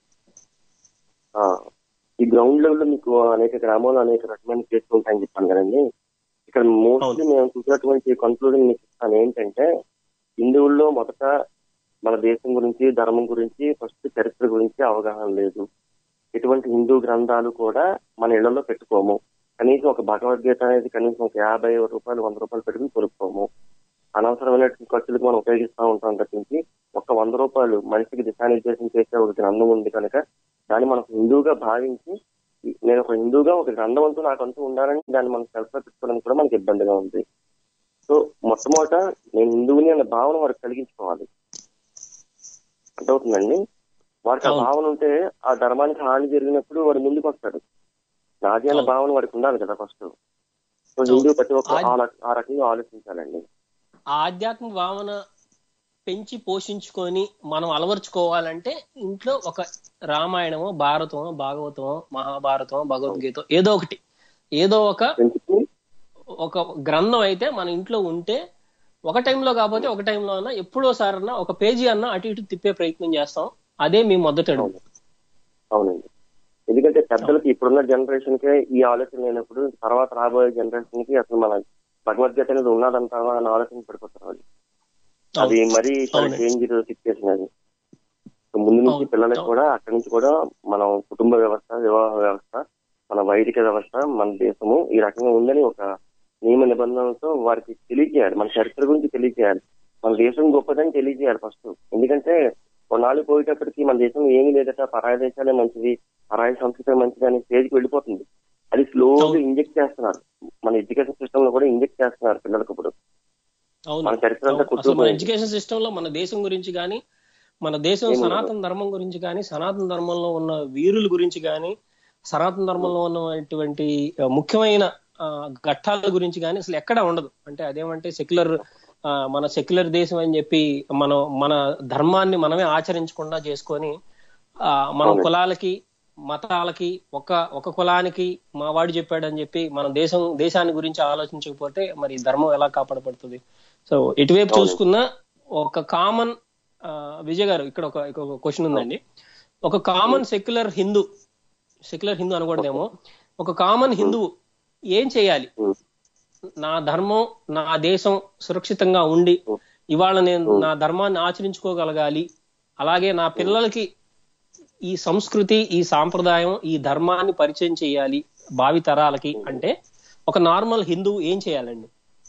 ఆ, ఈ గ్రౌండ్ లెవెల్ లో మీకు అనేక గ్రామాల్లో అనేక రకమైన కేసులు ఉంటాయని చెప్పాను కదండి ఇక్కడ మోస్ట్లీ మేము చూసినటువంటి కన్క్లూడింగ్ మీకు ఇస్తాను ఏంటంటే హిందువుల్లో మొదట మన దేశం గురించి ధర్మం గురించి ఫస్ట్ చరిత్ర గురించి అవగాహన లేదు ఎటువంటి హిందూ గ్రంథాలు కూడా మన ఇళ్లలో పెట్టుకోము కనీసం ఒక భగవద్గీత అనేది కనీసం ఒక యాభై రూపాయలు వంద రూపాయలు పెట్టుకుని కొనుక్కోము అనవసరమైనటువంటి ఖర్చులకు మనం ఉపయోగిస్తూ ఉంటాం తప్పించి ఒక వంద రూపాయలు మనిషికి దిశానిర్దేశం చేసే ఒక గ్రంథం ఉంది కనుక దాన్ని మనం హిందూగా భావించి నేను ఒక హిందూగా ఒక గ్రంథం అంటూ నాకు అంటూ ఉండాలని దాన్ని మనం సెల్ఫ్ పెట్టుకోవడానికి కూడా మనకి ఇబ్బందిగా ఉంది సో మొట్టమొదట నేను హిందువుని అనే భావన వారికి కలిగించుకోవాలి అర్థమవుతుందండి వారికి ఆ అవును. భావన ఉంటే ఆ ధర్మానికి హాని జరిగినప్పుడు వాడు ముందుకు వస్తాడు నాది అనే అవును. భావన వాడికి ఉండాలి కదా ఫస్ట్ సో హిందూ ప్రతి ఒక్క ఆ- ఆ రక- ఆ రకంగా ఆలోచించాలండి ఆ ఆధ్యాత్మిక భావన పెంచి పోషించుకొని మనం అలవర్చుకోవాలంటే ఇంట్లో ఒక రామాయణమో భారతమో భాగవతమో మహాభారతమో భగవద్గీత ఏదో ఒకటి ఏదో ఒక పెంచుతూ ఒక గ్రంథం అయితే మన ఇంట్లో ఉంటే ఒక టైంలో కాకపోతే ఒక టైంలో అన్నా ఎప్పుడోసారన్నా ఒక పేజీ అన్నా అటు ఇటు తిప్పే ప్రయత్నం చేస్తాం అదే మీ మొదటి అడుగు అవునండి ఎందుకంటే పెద్దలకి ఇప్పుడున్న జనరేషన్ కే ఈ ఆలోచన లేనప్పుడు తర్వాత రాబోయే జనరేషన్ కి అసలు మన భగవద్గీత అనేది ఉన్నదంటావా అన్న ఆలోచన పడిపోతారు వాళ్ళు అది మరీ చాలా అవునండి. డేంజర్ సిచ్యువేషన్ అది సో ముందు నుంచి అవును. పిల్లలకు అవును. కూడా అక్కడి నుంచి కూడా మనం కుటుంబ వ్యవస్థ వివాహ వ్యవస్థ మన వైదిక వ్యవస్థ మన దేశము ఈ రకంగా ఉందని ఒక నియమ నిబంధనలతో వారికి తెలియజేయాలి మన చరిత్ర గురించి తెలియజేయాలి మన దేశం గొప్పదని తెలియజేయాలి ఫస్ట్ ఎందుకంటే కొన్నాళ్ళు పోయేటప్పటికి మన దేశం ఏమీ లేదట పరాయ దేశాలే మంచిది పరాయ సంస్కృతి మంచిది అనే స్టేజ్కి వెళ్ళిపోతుంది అది స్లోగా అవును. ఇంజెక్ట్ చేస్తున్నారు మన ఎడ్యుకేషన్ సిస్టమ్ లో కూడా ఇంజెక్ట్ చేస్తున్నారు పిల్లలకు ఇప్పుడు అవును మన చరిత్ర అంతా అవును. అసలు మన కుట్టుకుపోయింది. ఎడ్యుకేషన్ సిస్టమ్ లో మన దేశం గురించి కానీ మన దేశం ఏం ఉండదు. సనాతన ధర్మం గురించి కానీ సనాతన ధర్మంలో ఉన్న వీరుల గురించి కానీ సనాతన ధర్మంలో ఉన్నటువంటి ఆ, ముఖ్యమైన ఆ, ఘట్టాల గురించి కానీ అసలు ఎక్కడా ఉండదు అంటే అదేమంటే సెక్యులర్ మన సెక్యులర్ దేశం అని చెప్పి మనం మన ధర్మాన్ని మనమే ఆచరించకుండా చేసుకొని ఆ, మన అవును. కులాలకి మతాలకి ఒక ఒక కులానికి మా వాడు చెప్పాడని చెప్పి మన దేశం దేశాన్ని గురించి ఆలోచించకపోతే మరి ధర్మం ఎలా కాపాడబడుతుంది సో ఎటువైపు చూసుకున్నా ఒక కామన్ విజయ్ గారు ఇక్కడ ఒక ఒక క్వశ్చన్ ఉందండి ఒక common secular Hindu secular Hindu అనకూడదేమో ఒక కామన్ హిందువు ఏం చేయాలి ఉమ్. నా ధర్మం నా దేశం సురక్షితంగా ఉండి ఇవాళ నేను నా ధర్మాన్ని ఆచరించుకోగలగాలి అలాగే నా పిల్లలకి ఈ సంస్కృతి ఈ సాంప్రదాయం ఈ ధర్మాన్ని పరిచయం చేయాలి భావి తరాలకి అంటే ఒక నార్మల్ హిందువు ఏం చేయాలండి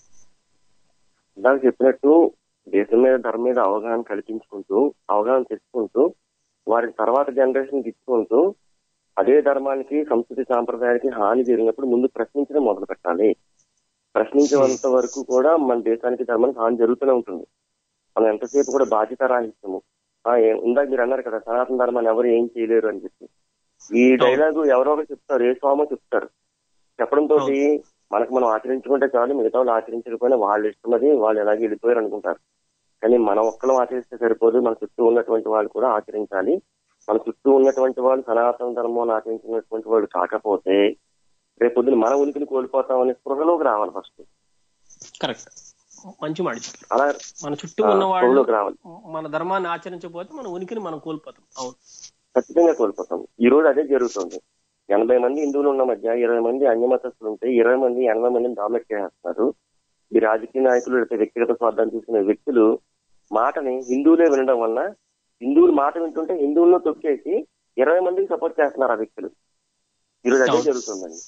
ఇందాక చెప్పినట్టు దేశం మీద ధర్మం మీద అవగాహన కల్పించుకుంటూ అవగాహన తెచ్చుకుంటూ వారి తర్వాత జనరేషన్ ఇచ్చుకుంటూ అదే ధర్మానికి సంస్కృతి సాంప్రదాయానికి హాని జరిగినప్పుడు ముందు ప్రశ్నించడం మొదలు పెట్టాలి ప్రశ్నించేంత వరకు కూడా మన దేశానికి ధర్మానికి హాని జరుగుతూనే ఉంటుంది మనం ఎంతసేపు కూడా బాధ్యత రాహిత్యము ఆ, ఏ- ఇందాక మీరు అన్నారు కదా సనాతన ధర్మాన్ని ఎవరు ఏం చేయలేరు అని చెప్పి ఈ డైలాగు ఎవరో ఒకరు చెప్తారు ఏ స్వామో చెప్తారు చెప్పడంతో మనకు మనం ఆచరించుకుంటే చాలు మిగతా వాళ్ళు ఆచరించకపోయినా వాళ్ళు ఇష్టం అది వాళ్ళు ఎలాగే వెళ్ళిపోయారు అనుకుంటారు కానీ మనం ఒక్కరం ఆచరిస్తే సరిపోదు మన చుట్టూ ఉన్నటువంటి వాళ్ళు కూడా ఆచరించాలి మన చుట్టూ ఉన్నటువంటి వాళ్ళు సనాతన ధర్మం ఆచరించినటువంటి వాళ్ళు కాకపోతే రేపొద్దున మన ఉనికిని కోల్పోతాం అనే స్పృహలోకి రావాలి ఫస్ట్ కరెక్ట్ మంచి మాట చెప్పారు అలా మన చుట్టూ ఆ, ఉన్న వాళ్ళు స్పృహలోకి రావాలి మన ధర్మాన్ని ఆచరించకపోతే మన ఉనికిని మనం కోల్పోతాం అవును ఖచ్చితంగా కోల్పోతాం ఈ రోజు అదే జరుగుతుంది ఎనభై మంది హిందువులు ఉన్న మధ్య ఇరవై మంది అన్యమతస్తులు ఉంటే ఇరవై మంది ఎనభై మందిని డామినేట్ చేస్తున్నారు ఈ రాజకీయ నాయకులు లేకపోతే వ్యక్తిగత స్వార్థాన్ని చూసుకునే వ్యక్తులు మాటని హిందువులే వినడం వలన హిందువులు మాట వింటుంటే హిందువులను తొక్కేసి ఇరవై మందికి సపోర్ట్ చేస్తున్నారు ఆ వ్యక్తులు ఈ రోజు అదే అవును. జరుగుతుందండి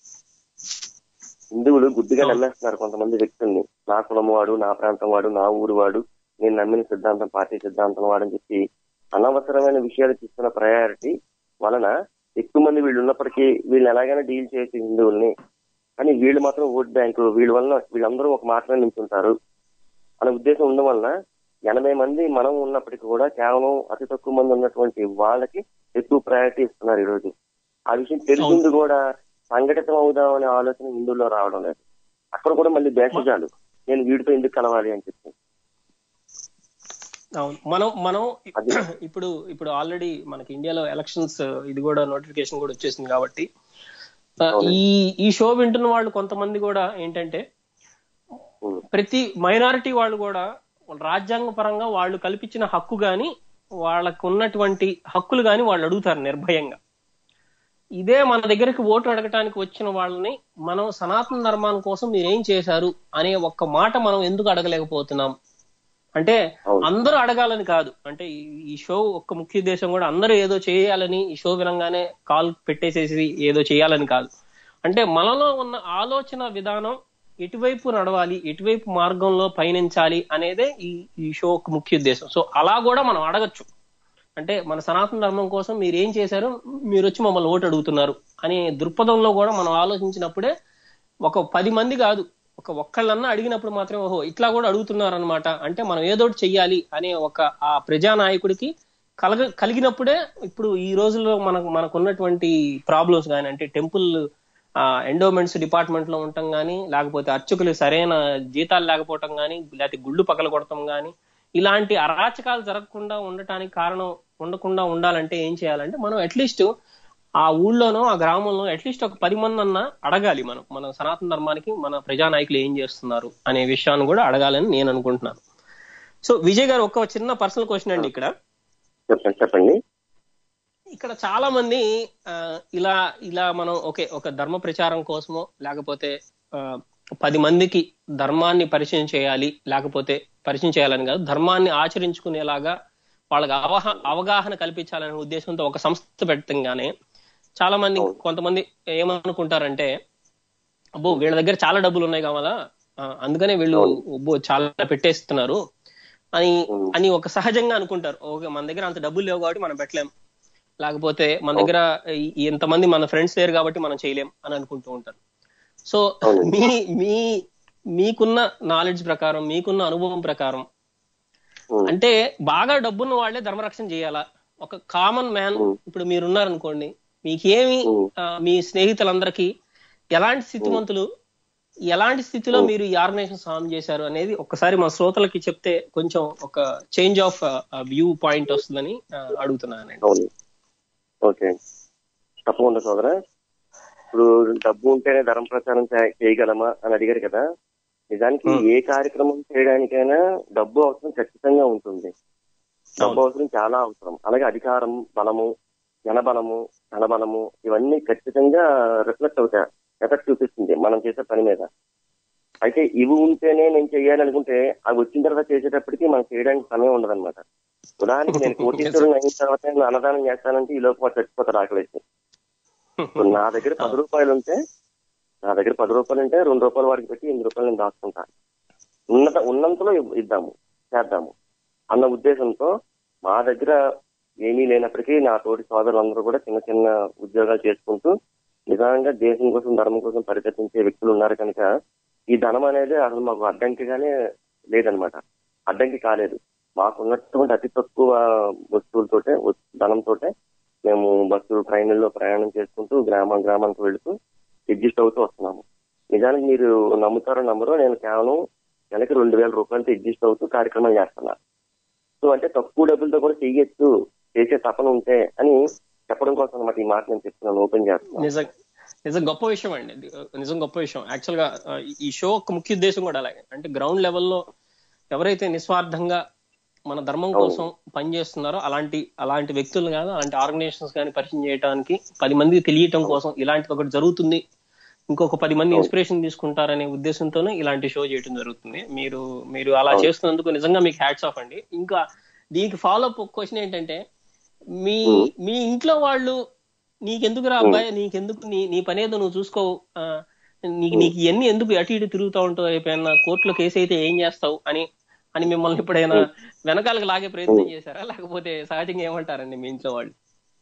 హిందువులు గుడ్డిగా అవును. నమ్మేస్తున్నారు కొంతమంది వ్యక్తుల్ని నా కులం వాడు నా ప్రాంతం వాడు నా ఊరు వాడు నేను నమ్మిన సిద్ధాంతం పార్టీ సిద్ధాంతం వాడని చెప్పి అనవసరమైన విషయాలు తీసుకున్న ప్రయారిటీ వలన ఎక్కువ మంది వీళ్ళు ఉన్నప్పటికీ వీళ్ళు ఎలాగైనా డీల్ చేసి హిందువుల్ని కానీ వీళ్ళు మాత్రం ఓట్ బ్యాంకు వీళ్ళ వలన వీళ్ళందరూ ఒక మాటలో నించుంటారు అనే ఉద్దేశం ఉండడం వలన ఎనభై మంది మనం ఉన్నప్పటికీ కూడా కేవలం అతి తక్కువ మంది ఉన్నటువంటి వాళ్ళకి ఎక్కువ ప్రయారిటీ ఇస్తున్నారు ఈ రోజు ఆ విషయం తెలిసింది కూడా సంఘటితం అవుదాం అనే ఆలోచన హిందువుల్లో రావడం లేదు అక్కడ కూడా మళ్ళీ భేషజాలు నేను వీడితో ఎందుకు కలవాలి అని చెప్పి అవును మనం మనం అది. ఇప్పుడు ఇప్పుడు ఆల్రెడీ మనకి ఇండియాలో ఎలక్షన్స్ ఇది కూడా నోటిఫికేషన్ కూడా వచ్చేసింది కాబట్టి ఆ, అవును. ఈ ఈ షో వింటున్న వాళ్ళు కొంతమంది కూడా ఏంటంటే ఉం. ప్రతి మైనారిటీ వాళ్ళు కూడా వాళ్ళ రాజ్యాంగ పరంగా వాళ్ళు కల్పించిన హక్కు గాని వాళ్ళకు ఉన్నటువంటి హక్కులు గాని వాళ్ళు అడుగుతారు నిర్భయంగా ఇదే మన దగ్గరికి ఓటు అడగటానికి వచ్చిన వాళ్ళని మనం సనాతన ధర్మాన్ని కోసం మీరేం చేశారు అనే ఒక్క మాట మనం ఎందుకు అడగలేకపోతున్నాం అంటే అవును. అందరూ అడగాలని కాదు అంటే ఈ- ఈ షో ఒక్క ముఖ్య ఉద్దేశం కూడా అందరూ ఏదో చేయాలని ఈ షో వినంగానే కాల్ పెట్టేసేసి ఏదో చేయాలని కాదు అంటే మనలో ఉన్న ఆలోచన విధానం ఎటువైపు నడవాలి ఎటువైపు మార్గంలో పయనించాలి అనేదే ఈ ఈ షో ఒక ముఖ్య ఉద్దేశం సో అలా కూడా మనం అడగచ్చు అంటే మన సనాతన ధర్మం కోసం మీరు ఏం చేశారు మీరు వచ్చి మమ్మల్ని ఓటు అడుగుతున్నారు అనే దృక్పథంలో కూడా మనం ఆలోచించినప్పుడే ఒక పది మంది కాదు ఒక ఒక్కళ్ళన్నా అడిగినప్పుడు మాత్రం ఓహో ఇట్లా కూడా అడుగుతున్నారు అనమాట అంటే మనం ఏదోటి చెయ్యాలి అనే ఒక ఆ ప్రజానాయకుడికి కలగ కలిగినప్పుడే ఇప్పుడు ఈ రోజుల్లో మనకు మనకు ఉన్నటువంటి ప్రాబ్లమ్స్ కానీ అంటే టెంపుల్ ఎండోమెంట్స్ డిపార్ట్మెంట్ లో ఉండటం కానీ లేకపోతే అర్చకులు సరైన జీతాలు లేకపోవటం కానీ లేకపోతే గుళ్ళు పగల కొడటం కానీ ఇలాంటి అరాచకాలు జరగకుండా ఉండటానికి కారణం ఉండకుండా ఉండాలంటే ఏం చేయాలంటే మనం అట్లీస్ట్ ఆ ఊళ్ళోనో ఆ గ్రామంలో అట్లీస్ట్ ఒక పది మంది అన్నా అడగాలి మనం మన సనాతన ధర్మానికి మన ప్రజానాయకులు ఏం చేస్తున్నారు అనే విషయాన్ని కూడా అడగాలని నేను అనుకుంటున్నాను సో విజయ్ గారు ఒక చిన్న పర్సనల్ క్వశ్చన్ అండి ఇక్కడ చెప్పండి చెప్పండి ఇక్కడ చాలా మంది ఆ, ఇలా ఇలా మనం ఓకే ఒక ధర్మ ప్రచారం కోసమో లేకపోతే ఆ, పది మందికి ధర్మాన్ని పరిచయం చేయాలి లేకపోతే పరిచయం చేయాలని కాదు ధర్మాన్ని ఆచరించుకునేలాగా వాళ్ళకి అవహ అవగాహన కల్పించాలనే ఉద్దేశంతో ఒక సంస్థ పెట్టంగానే చాలా మంది కొంతమంది ఏమనుకుంటారంటే అబ్బో వీళ్ళ దగ్గర చాలా డబ్బులు ఉన్నాయి కావాలా ఆ, అందుకనే వీళ్ళు అబ్బో చాలా పెట్టేస్తున్నారు అని అని ఒక సహజంగా అనుకుంటారు ఓకే మన దగ్గర అంత డబ్బులు లేవు కాబట్టి మనం పెట్టలేం లేకపోతే మన దగ్గర ఈ- ఇంతమంది మన ఫ్రెండ్స్ లేరు కాబట్టి మనం చేయలేం అని అనుకుంటూ ఉంటారు సో మీ మీ మీకున్న నాలెడ్జ్ ప్రకారం మీకున్న అనుభవం ప్రకారం ఉం. అంటే బాగా డబ్బున్న వాళ్ళే ధర్మరక్షణ చేయాలా ఒక కామన్ మ్యాన్ ఇప్పుడు మీరున్నారనుకోండి మీకేమి ఆ, మీ స్నేహితులందరికీ ఎలాంటి స్థితివంతులు ఎలాంటి స్థితిలో మీరు ఈ ఆర్గనైజేషన్ ఫామ్ చేశారు అనేది ఒక్కసారి మా శ్రోతలకి చెప్తే కొంచెం ఒక చేంజ్ ఆఫ్ వ్యూ పాయింట్ వస్తుందని ఆ, అడుగుతున్నానండి అవును ఓకే తప్పకుండా సోదరా ఇప్పుడు డబ్బు ఉంటేనే ధర్మ ప్రచారం చే- చేయగలమా అని అడిగారు కదా నిజానికి Hmm. ఏ కార్యక్రమం చేయడానికైనా డబ్బు అవసరం ఖచ్చితంగా ఉంటుంది డబ్బు అవును. అవసరం చాలా అవసరం అలాగే అధికారం బలము జనబలము ధనబలము ఇవన్నీ ఖచ్చితంగా రిఫ్లెక్ట్ అవుతాయి ఎఫెక్ట్ చూపిస్తుంది మనం చేసే పని మీద అయితే ఇవి ఉంటేనే నేను చెయ్యాలి అనుకుంటే అవి వచ్చిన తర్వాత చేసేటప్పటికి మనం చేయడానికి సమయం ఉండదన్నమాట ఉదాహరణకి నేను కోటీశ్వరుని అయిన తర్వాత నేను అన్నదానం చేస్తానంటే ఈ లోపు వాడు చచ్చిపోతాడు ఆకలేసి ఇప్పుడు నా దగ్గర పది రూపాయలు ఉంటే నా దగ్గర పది రూపాయలు ఉంటే రెండు రూపాయలు వాడికి పెట్టి ఎనిమిది రూపాయలు నేను దాచుకుంటా ఉన్నత ఉన్నంతలో ఇవ్- ఇద్దాము చేద్దాము అన్న ఉద్దేశంతో మా దగ్గర ఏమీ లేనప్పటికీ నా తోటి సోదరులందరూ కూడా చిన్న చిన్న ఉద్యోగాలు చేసుకుంటూ నిజంగా దేశం కోసం ధర్మం కోసం పరితపించే వ్యక్తులు ఉన్నారు కనుక ఈ ధనం అనేది అసలు మాకు అడ్డంకిగానే లేదనమాట అడ్డంకి కాలేదు మాకు ఉన్నటువంటి అతి తక్కువ వస్తువులతోటే వ- ధనంతోటే మేము బస్సు ట్రైన్లలో ప్రయాణం చేసుకుంటూ గ్రామం గ్రామానికి వెళుతూ అడ్జస్ట్ అవుతూ వస్తున్నాము నిజానికి మీరు నమ్ముతారో నమ్మరో నేను కేవలం నెలకి రెండు వేల రూపాయలతో అడ్జస్ట్ అవుతూ కార్యక్రమం చేస్తున్నా సో అంటే తక్కువ డబ్బులతో కూడా చెయ్యొచ్చు చేసే తపన ఉంటే అని చెప్పడం కోసం అనమాట ఈ మాట నేను చెప్తున్నాను ఓపెన్ చేస్తున్నాను నిజం నిజం గొప్ప విషయం అండి ఇది, నిజం గొప్ప విషయం యాక్చువల్ గా ఆ, ఈ షో ఒక ముఖ్య ఉద్దేశం కూడా అలాగే అంటే గ్రౌండ్ లెవెల్లో ఎవరైతే నిస్వార్థంగా మన ధర్మం అవును. కోసం పనిచేస్తున్నారో అలాంటి అలాంటి వ్యక్తులు కానీ అలాంటి ఆర్గనైజేషన్స్ కానీ పరిచయం చేయడానికి పది మందికి తెలియటం కోసం ఇలాంటిది ఒకటి జరుగుతుంది ఇంకొక పది మంది అవును. ఇన్స్పిరేషన్ తీసుకుంటారనే ఉద్దేశంతోనే ఇలాంటి షో చేయడం జరుగుతుంది మీరు మీరు అలా అవును. చేస్తున్నందుకు నిజంగా మీకు హ్యాట్స్ ఆఫ్ అండి ఇంకా దీనికి ఫాలో అప్ క్వశ్చన్ ఏంటంటే మీ ఉమ్. మీ ఇంట్లో వాళ్ళు నీకెందుకు రా అబ్బాయి నీకెందుకు నీ నీ పనేదో నువ్వు చూసుకో ఆ, నీకు నీకు ఇవన్నీ ఎందుకు అటు ఇటు తిరుగుతూ ఉంటావు అయిపోయినా కోర్టులో కేసు అయితే ఏం చేస్తావు అని అని మిమ్మల్ని ఎప్పుడైనా వెనకాలకు లాగే ప్రయత్నం చేశారా లేకపోతే సహజంగా ఏమంటారండి మీ ఇంట్లో వాళ్ళు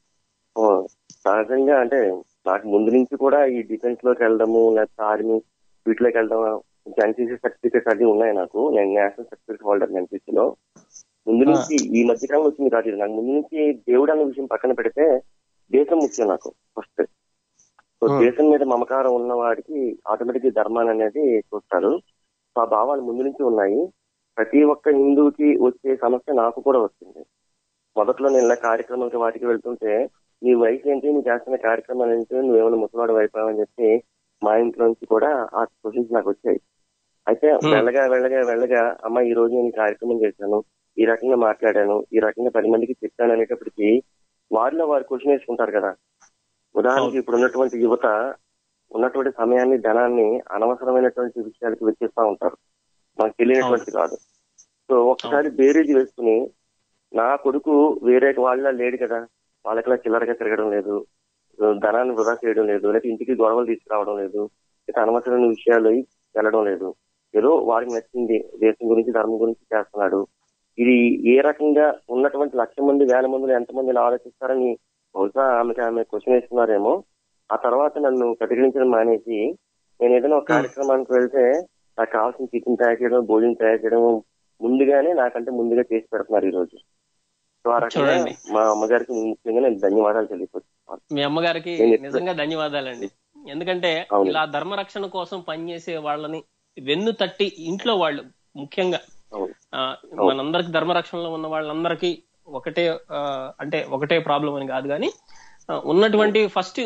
ఓ, సహజంగా అంటే నాకు ముందు నుంచి కూడా ఈ డిఫెన్స్ లోకి వెళ్ళడము లేకపోతే ఆర్మీ వీటిలోకి వెళ్ళడం ఎన్సీసీ సర్టిఫికేట్స్ అన్ని ఉన్నాయి నాకు నేను నేషనల్ సర్టిఫికేట్ హోల్డర్ ఎన్సీసీ లో ముందు నుంచి ఈ మధ్య కాలంలో వచ్చింది కాదు ఇది. నాకు ముందు నుంచి దేవుడు అన్న విషయం పక్కన పెడితే దేశం ముఖ్యం నాకు ఫస్ట్ సో Hmm. దేశం మీద మమకారం ఉన్న వాడికి ఆటోమేటిక్ ధర్మాన్ని అనేది చూస్తారు సో ఆ భావాలు ముందు నుంచి ఉన్నాయి ప్రతి ఒక్క హిందువుకి వచ్చే సమస్య నాకు కూడా వచ్చింది మొదట్లో నేను ఇలా కార్యక్రమాలకి వాటికి వెళ్తుంటే నీ వయసు ఏంటి నువ్వు చేస్తున్న కార్యక్రమాలు ఏంటి నువ్వేమైనా ముసలాడు అయిపోయావని చెప్పి మా ఇంట్లో నుంచి కూడా ఆ క్వశ్చన్స్ నాకు వచ్చాయి అయితే Hmm. వెళ్ళగా వెళ్ళగా వెళ్ళగా అమ్మ ఈ రోజు నేను ఈ కార్యక్రమం చేశాను ఈ రకంగా మాట్లాడాను ఈ రకంగా పది మందికి చెప్పాను అనేటప్పటికి వారిలో వారు క్వశ్చన్ వేసుకుంటారు కదా ఉదాహరణకి అవును. ఇప్పుడు ఉన్నటువంటి యువత ఉన్నటువంటి సమయాన్ని ధనాన్ని అనవసరమైనటువంటి విషయాలకు వెచ్చిస్తూ ఉంటారు మనకు తెలియనటువంటి కాదు సో ఒక్కసారి బేరీజ్ వేసుకుని నా కొడుకు వేరే వాళ్ళ లేడు కదా వాళ్ళకిలా చిల్లరగా తిరగడం లేదు ధనాన్ని వృధా చేయడం లేదు లేకపోతే ఇంటికి గొడవలు తీసుకురావడం లేదు లేకపోతే అనవసరమైన విషయాలు వెళ్ళడం లేదు ఏదో వారికి నచ్చింది దేశం గురించి ధర్మం గురించి చేస్తున్నాడు ఇది ఏ రకంగా ఉన్నటువంటి లక్ష మంది వేల మందిలో ఎంతమంది ఇలా ఆలోచిస్తారని బహుశా ఆమెకి ఆమె క్వశ్చన్ వేస్తున్నారేమో ఆ తర్వాత నన్ను ప్రతిఘటించడం మానేసి నేను ఏదైనా ఒక కార్యక్రమానికి వెళ్తే నాకు కావాల్సిన టిఫిన్ తయారు చేయడం భోజనం తయారు చేయడం ముందుగానే నాకంటే ముందుగా చేసి పెడుతున్నారు ఈ రోజు సో ఆ రకంగా చూడండి. మా అమ్మగారికి ముఖ్యంగా నేను ధన్యవాదాలు తెలియపరుస్తున్నాను మీ అమ్మగారికి నేను ఎప్పుడు- నిజంగా ధన్యవాదాలండి ఎందుకంటే అవును. ఇలా ధర్మరక్షణ కోసం పనిచేసే వాళ్ళని వెన్ను తట్టి ఇంట్లో వాళ్ళు ముఖ్యంగా అవును ఆ, మనందరికి ధర్మరక్షణలో ఉన్న వాళ్ళందరికీ ఒకటే ఆ, అంటే ఒకటే ప్రాబ్లం అని కాదు కానీ ఆ, ఉన్నటువంటి ఫస్ట్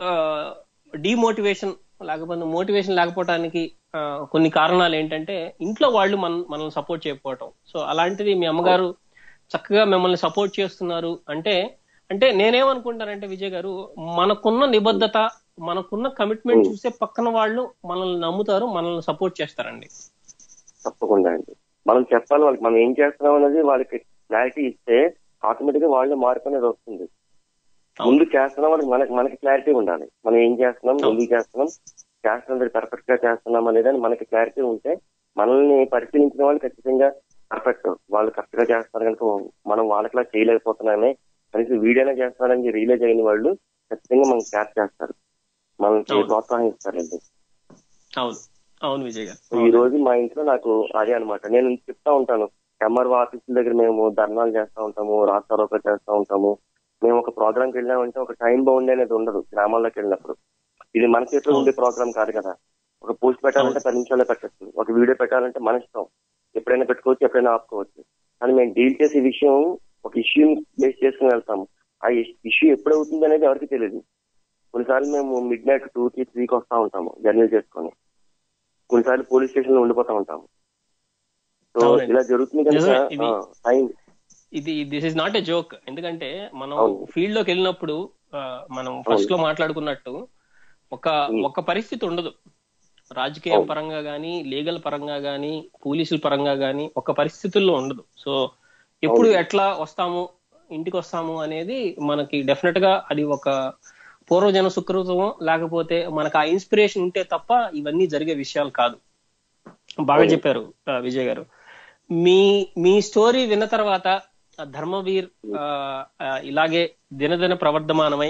డిమోటివేషన్ లేకపోతే మోటివేషన్ లేకపోవడానికి ఆ, కొన్ని కారణాలు ఏంటంటే ఇంట్లో వాళ్ళు మన మనల్ని సపోర్ట్ చేయకపోవటం సో అలాంటిది మీ అమ్మగారు చక్కగా మిమ్మల్ని సపోర్ట్ చేస్తున్నారు అంటే అంటే నేనేమనుకుంటానంటే విజయ్ గారు మనకున్న నిబద్ధత మనకున్న కమిట్మెంట్ చూసే పక్కన వాళ్ళు మనల్ని నమ్ముతారు మనల్ని సపోర్ట్ చేస్తారండి తప్పకుండా అండి మనం చెప్పాలి వాళ్ళకి మనం ఏం చేస్తున్నాం అనేది వాళ్ళకి క్లారిటీ ఇస్తే ఆటోమేటిక్ గా వాళ్ళు మార్పు అనేది వస్తుంది ముందు చేస్తున్నాం వాళ్ళకి మనకి మనకి క్లారిటీ ఉండాలి మనం ఏం చేస్తున్నాం ఎందుకు చేస్తున్నాం చేస్తున్నది పర్ఫెక్ట్ గా చేస్తున్నాం అనేది మనకి క్లారిటీ ఉంటే మనల్ని పరిశీలించిన వాళ్ళు ఖచ్చితంగా పర్ఫెక్ట్ వాళ్ళు కరెక్ట్ గా చేస్తారు కనుక మనం వాళ్ళకిలా చేయలేకపోతున్నామే కనీసం వీడియోనే చేస్తున్నారని రియలైజ్ అయిన వాళ్ళు ఖచ్చితంగా మనకి క్యాచ్ చేస్తారు మనకి అవును. ప్రోత్సహిస్తారండి అవును అవును విజయ్ గారు ఈ రోజు మా ఇంట్లో నాకు అదే అన్నమాట నేను చెప్తా ఉంటాను ఎంఆర్ఓ ఆఫీసుల దగ్గర మేము ధర్నాలు చేస్తా ఉంటాము రాస్తారోకలు చేస్తా ఉంటాము మేము ఒక ప్రోగ్రామ్ కి వెళ్ళామంటే ఒక టైం బౌండ్ అనేది ఉండదు గ్రామాల్లోకి వెళ్ళినప్పుడు ఇది మన చేతిలో ఉండే ప్రోగ్రామ్ కాదు కదా ఒక పోస్ట్ పెట్టాలంటే పది నిమిషాలే పెట్టచ్చు ఒక వీడియో పెట్టాలంటే మన ఇష్టం ఎప్పుడైనా పెట్టుకోవచ్చు ఎప్పుడైనా ఆపుకోవచ్చు కానీ మేము డీల్ చేసే విషయం ఒక ఇష్యూ బేస్ చేసుకుని వెళ్తాము ఆ ఇష్యూ ఎప్పుడు అవుతుంది అనేది ఎవరికి తెలియదు కొన్నిసార్లు మేము మిడ్ నైట్ టూ కి త్రీకి వస్తా ఉంటాము జర్నీ చేసుకొని కొన్నిసార్లు పోలీస్ స్టేషన్ లో ఉండిపోతా ఉంటాము సో అవునండి. ఇలా జరుగుతుంది కనుక నిజమే, ఇది- టైం ఇది this is not a joke ఎందుకంటే మనం అవును. ఫీల్డ్ లోకి వెళ్ళినప్పుడు ఆ, మనం ఫస్ట్ లో మాట్లాడుకున్నట్టు ఒక ఒక పరిస్థితి ఉండదు రాజకీయ అవును. పరంగా గానీ లీగల్ పరంగా గానీ పోలీసుల పరంగా గానీ ఒక పరిస్థితుల్లో ఉండదు సో ఎప్పుడు అవును. ఎట్లా వస్తాము ఇంటికి వస్తాము అనేది మనకి డెఫినెట్ గా అది ఒక పూర్వజన సుకృతమో లేకపోతే మనకు ఆ ఇన్స్పిరేషన్ ఉంటే తప్ప ఇవన్నీ జరిగే విషయాలు కాదు బాగా అవును. చెప్పారు ఆ, విజయ్ గారు మీ మీ స్టోరీ విన్న తర్వాత ఆ ధర్మవీర్ ఆ, ఆ, ఇలాగే దినదిన ప్రవర్ధమానమై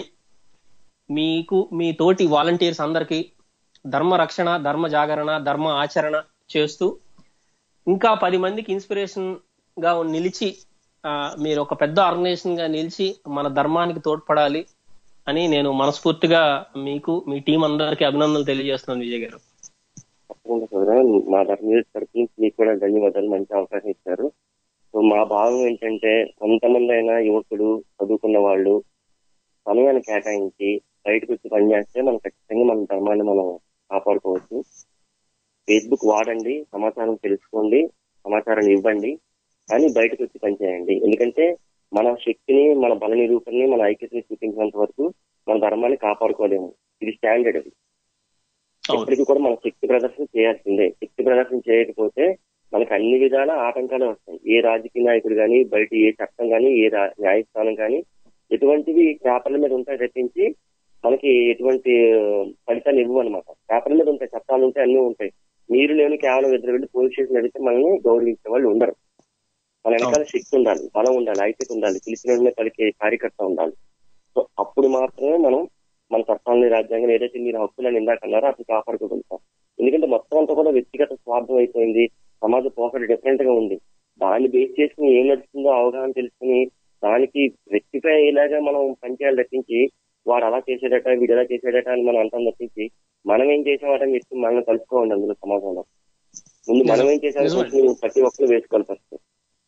మీకు మీ తోటి వాలంటీర్స్ అందరికీ ధర్మ రక్షణ ధర్మ జాగరణ ధర్మ ఆచరణ చేస్తూ ఇంకా పది మందికి ఇన్స్పిరేషన్ గా నిలిచి ఆ, మీరు ఒక పెద్ద ఆర్గనైజేషన్ గా నిలిచి మన ధర్మానికి తోడ్పడాలి అని నేను మనస్ఫూర్తిగా మీకు మీ టీం అందరికీ అభినందనలు తెలియజేస్తున్నాను విజయ్ గారు తప్పకుండా సోదరా మా ధర్మీయ తరపు నుంచి మీకు కూడా ధన్యవాదాలు మంచి అవకాశం ఇచ్చారు సో మా భావం ఏంటంటే కొంతమంది అయినా యువకులు చదువుకున్న వాళ్ళు సమయాన్ని కేటాయించి బయటకు వచ్చి పనిచేస్తే మనం ఖచ్చితంగా మన ధర్మాన్ని మనం కాపాడుకోవచ్చు ఫేస్బుక్ వాడండి సమాచారం తెలుసుకోండి సమాచారాన్ని ఇవ్వండి కానీ బయటకు వచ్చి పనిచేయండి ఎందుకంటే మన శక్తిని మన బల నిరూపణని మన ఐక్యతని చూపించినంత వరకు మన ధర్మాన్ని కాపాడుకోలేము ఇది స్టాండర్డ్ అది అవును ఇప్పటికీ కూడా మన శక్తి ప్రదర్శన చేయాల్సిందే శక్తి ప్రదర్శన చేయకపోతే మనకి అన్ని విధాల ఆటంకాలు వస్తాయి ఏ రాజకీయ నాయకుడు కానీ బయట ఏ చట్టం కానీ ఏ రా- న్యాయస్థానం కానీ ఎటువంటివి పేపర్ల మీద ఉంటాయి తప్పించి మనకి ఎటువంటి ఆ, ఫలితాలు ఇవ్వు అనమాట పేపర్ల మీద ఉంటాయి చట్టాలు ఉంటాయి అన్ని ఉంటాయి మీరు నేను కేవలం ఇద్దరు వెళ్ళి పోలీస్ స్టేషన్ అడిగితే మనల్ని గౌరవించే వాళ్ళు ఉండరు మన వెనకాల శక్తి ఉండాలి బలం ఉండాలి ఐక్యత ఉండాలి పిలిచిన వెంటనే పలికే కార్యకర్త ఉండాలి సో అప్పుడు మాత్రమే మనం మన చట్టాలని రాజ్యాంగం ఏదైతే మీరు హక్కులను ఇందాక అన్నారో అప్పుడు కాపాడుకోగలుగుతాం ఎందుకంటే మొత్తం అంతా కూడా వ్యక్తిగత స్వార్థం అయిపోయింది సమాజ పోకడ డిఫరెంట్ గా ఉంది దాన్ని బేస్ చేసుకుని ఏం నడుస్తుందో అవగాహన తెలుసుకుని దానికి రెక్టిఫై అయ్యేలాగా మనం పనిచేయాలి తప్పించి వాడు అలా చేసేదట వీడు ఎలా చేసేదట అని మనం అంటాం తప్పించి మనం ఏం చేసామట మీరు మనం కలుసుకోండి అందులో సమాజంలో ముందు మనం ఏం చేసామో నిజమే. ప్రతి ఒక్కరు వేసుకోవాలి ఫస్ట్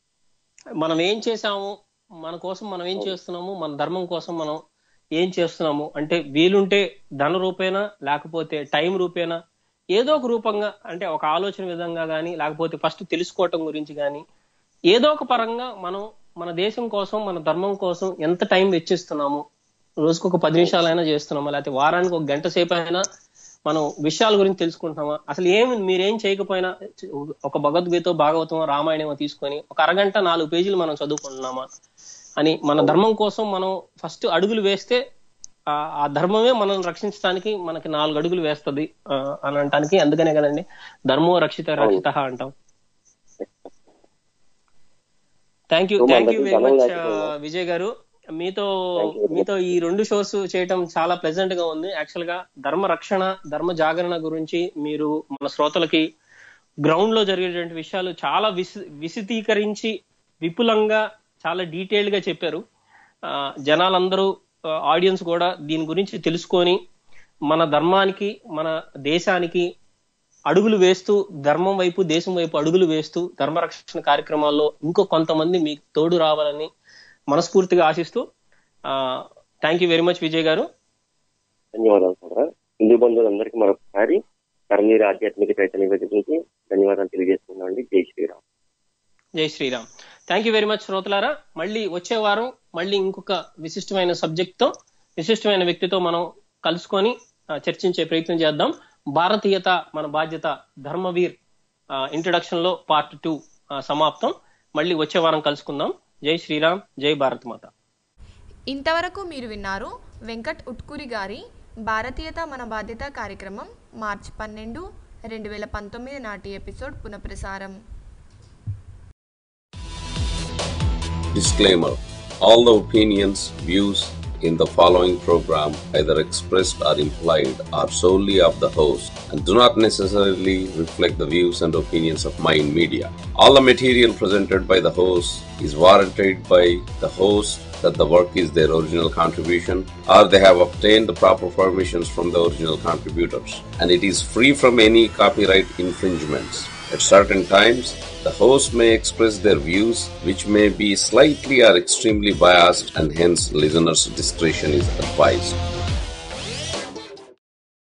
మనం ఏం చేసాము మన కోసం మనం ఏం చేస్తున్నాము మన ధర్మం కోసం మనం ఏం చేస్తున్నాము అంటే వీలుంటే ధన రూపేనా లేకపోతే టైం రూపేనా ఏదో ఒక రూపంగా అంటే ఒక ఆలోచన విధంగా కానీ లేకపోతే ఫస్ట్ తెలుసుకోవటం గురించి కానీ ఏదో ఒక పరంగా మనం మన దేశం కోసం మన ధర్మం కోసం ఎంత టైం వెచ్చిస్తున్నాము రోజుకు ఒక పది నిమిషాలైనా చేస్తున్నామా లేకపోతే వారానికి ఒక గంట సేపు అయినా మనం విషయాల గురించి తెలుసుకుంటున్నామా అసలు ఏమి మీరేం చేయకపోయినా ఒక భగవద్గీత భాగవతం రామాయణమో తీసుకొని ఒక అరగంట నాలుగు పేజీలు మనం చదువుకుంటున్నామా అని మన ధర్మం కోసం మనం ఫస్ట్ అడుగులు వేస్తే ఆ ఆ ధర్మమే మనల్ని రక్షించడానికి మనకి నాలుగు అడుగులు వేస్తుంది అని అనటానికి అందుకనే కదండి ధర్మో రక్షిత రక్షిత అంటాం thank you So, thank you మనకి వెరీ ధనం మచ్ లేకపోయినా. విజయ్ గారు మీతో Thank you very much. మీతో ఈ రెండు షోస్ చేయటం చాలా ప్లెజెంట్ గా ఉంది యాక్చువల్ గా ధర్మ రక్షణ ధర్మ జాగరణ గురించి మీరు మన శ్రోతలకి గ్రౌండ్ లో జరిగేటువంటి విషయాలు చాలా విసి విశదీకరించి విపులంగా చాలా డీటెయిల్డ్ గా చెప్పారు ఆ, జనాలందరూ ఆడియన్స్ కూడా దీని గురించి తెలుసుకొని మన ధర్మానికి మన దేశానికి అడుగులు వేస్తూ ధర్మం వైపు దేశం వైపు అడుగులు వేస్తూ ధర్మరక్షణ కార్యక్రమాల్లో ఇంకో కొంతమంది మీకు తోడు రావాలని మనస్ఫూర్తిగా ఆశిస్తూ thank you very much Vijay garu ధన్యవాదాలు సోదరా హిందూ బంధువులందరికీ మరొకసారి కర్మీర ఆధ్యాత్మిక చైతన్య వేదిక నుంచి ధన్యవాదాలు తెలియజేస్తున్నాండి జై శ్రీరామ్ జై Shriram thank you very much శ్రోతలారా మళ్ళీ వచ్చే వారం మళ్ళీ ఇంకొక విశిష్టమైన సబ్జెక్ట్ తో విశిష్టమైన వ్యక్తితో మనం కలుసుకొని ఆ, చర్చించే ప్రయత్నం చేద్దాం భారతీయత మన బాధ్యత ధర్మవీర్ ఇంట్రడక్షన్ లో పార్ట్ టూ సమాప్తం మళ్ళీ వచ్చే వారం కలుసుకుందాం జై శ్రీరామ్ జై భారత్ మాత ఇంతవరకు మీరు విన్నారు వెంకట్ ఉట్కూరి గారి భారతీయత మన బాధ్యత కార్యక్రమం మార్చి పన్నెండు రెండు వేల పంతొమ్మిది నాటి ఎపిసోడ్ పునఃప్రసారం Disclaimer All the opinions, views in the following program, either expressed or implied, are solely of the host and do not necessarily reflect the views and opinions of Mind Media. All the material presented by the host is warranted by the host that the work is their original contribution or they have obtained the proper permissions from the original contributors and it is free from any copyright infringements. At certain times, the host may express their views, which may be slightly or extremely biased, and hence listeners' discretion is advised.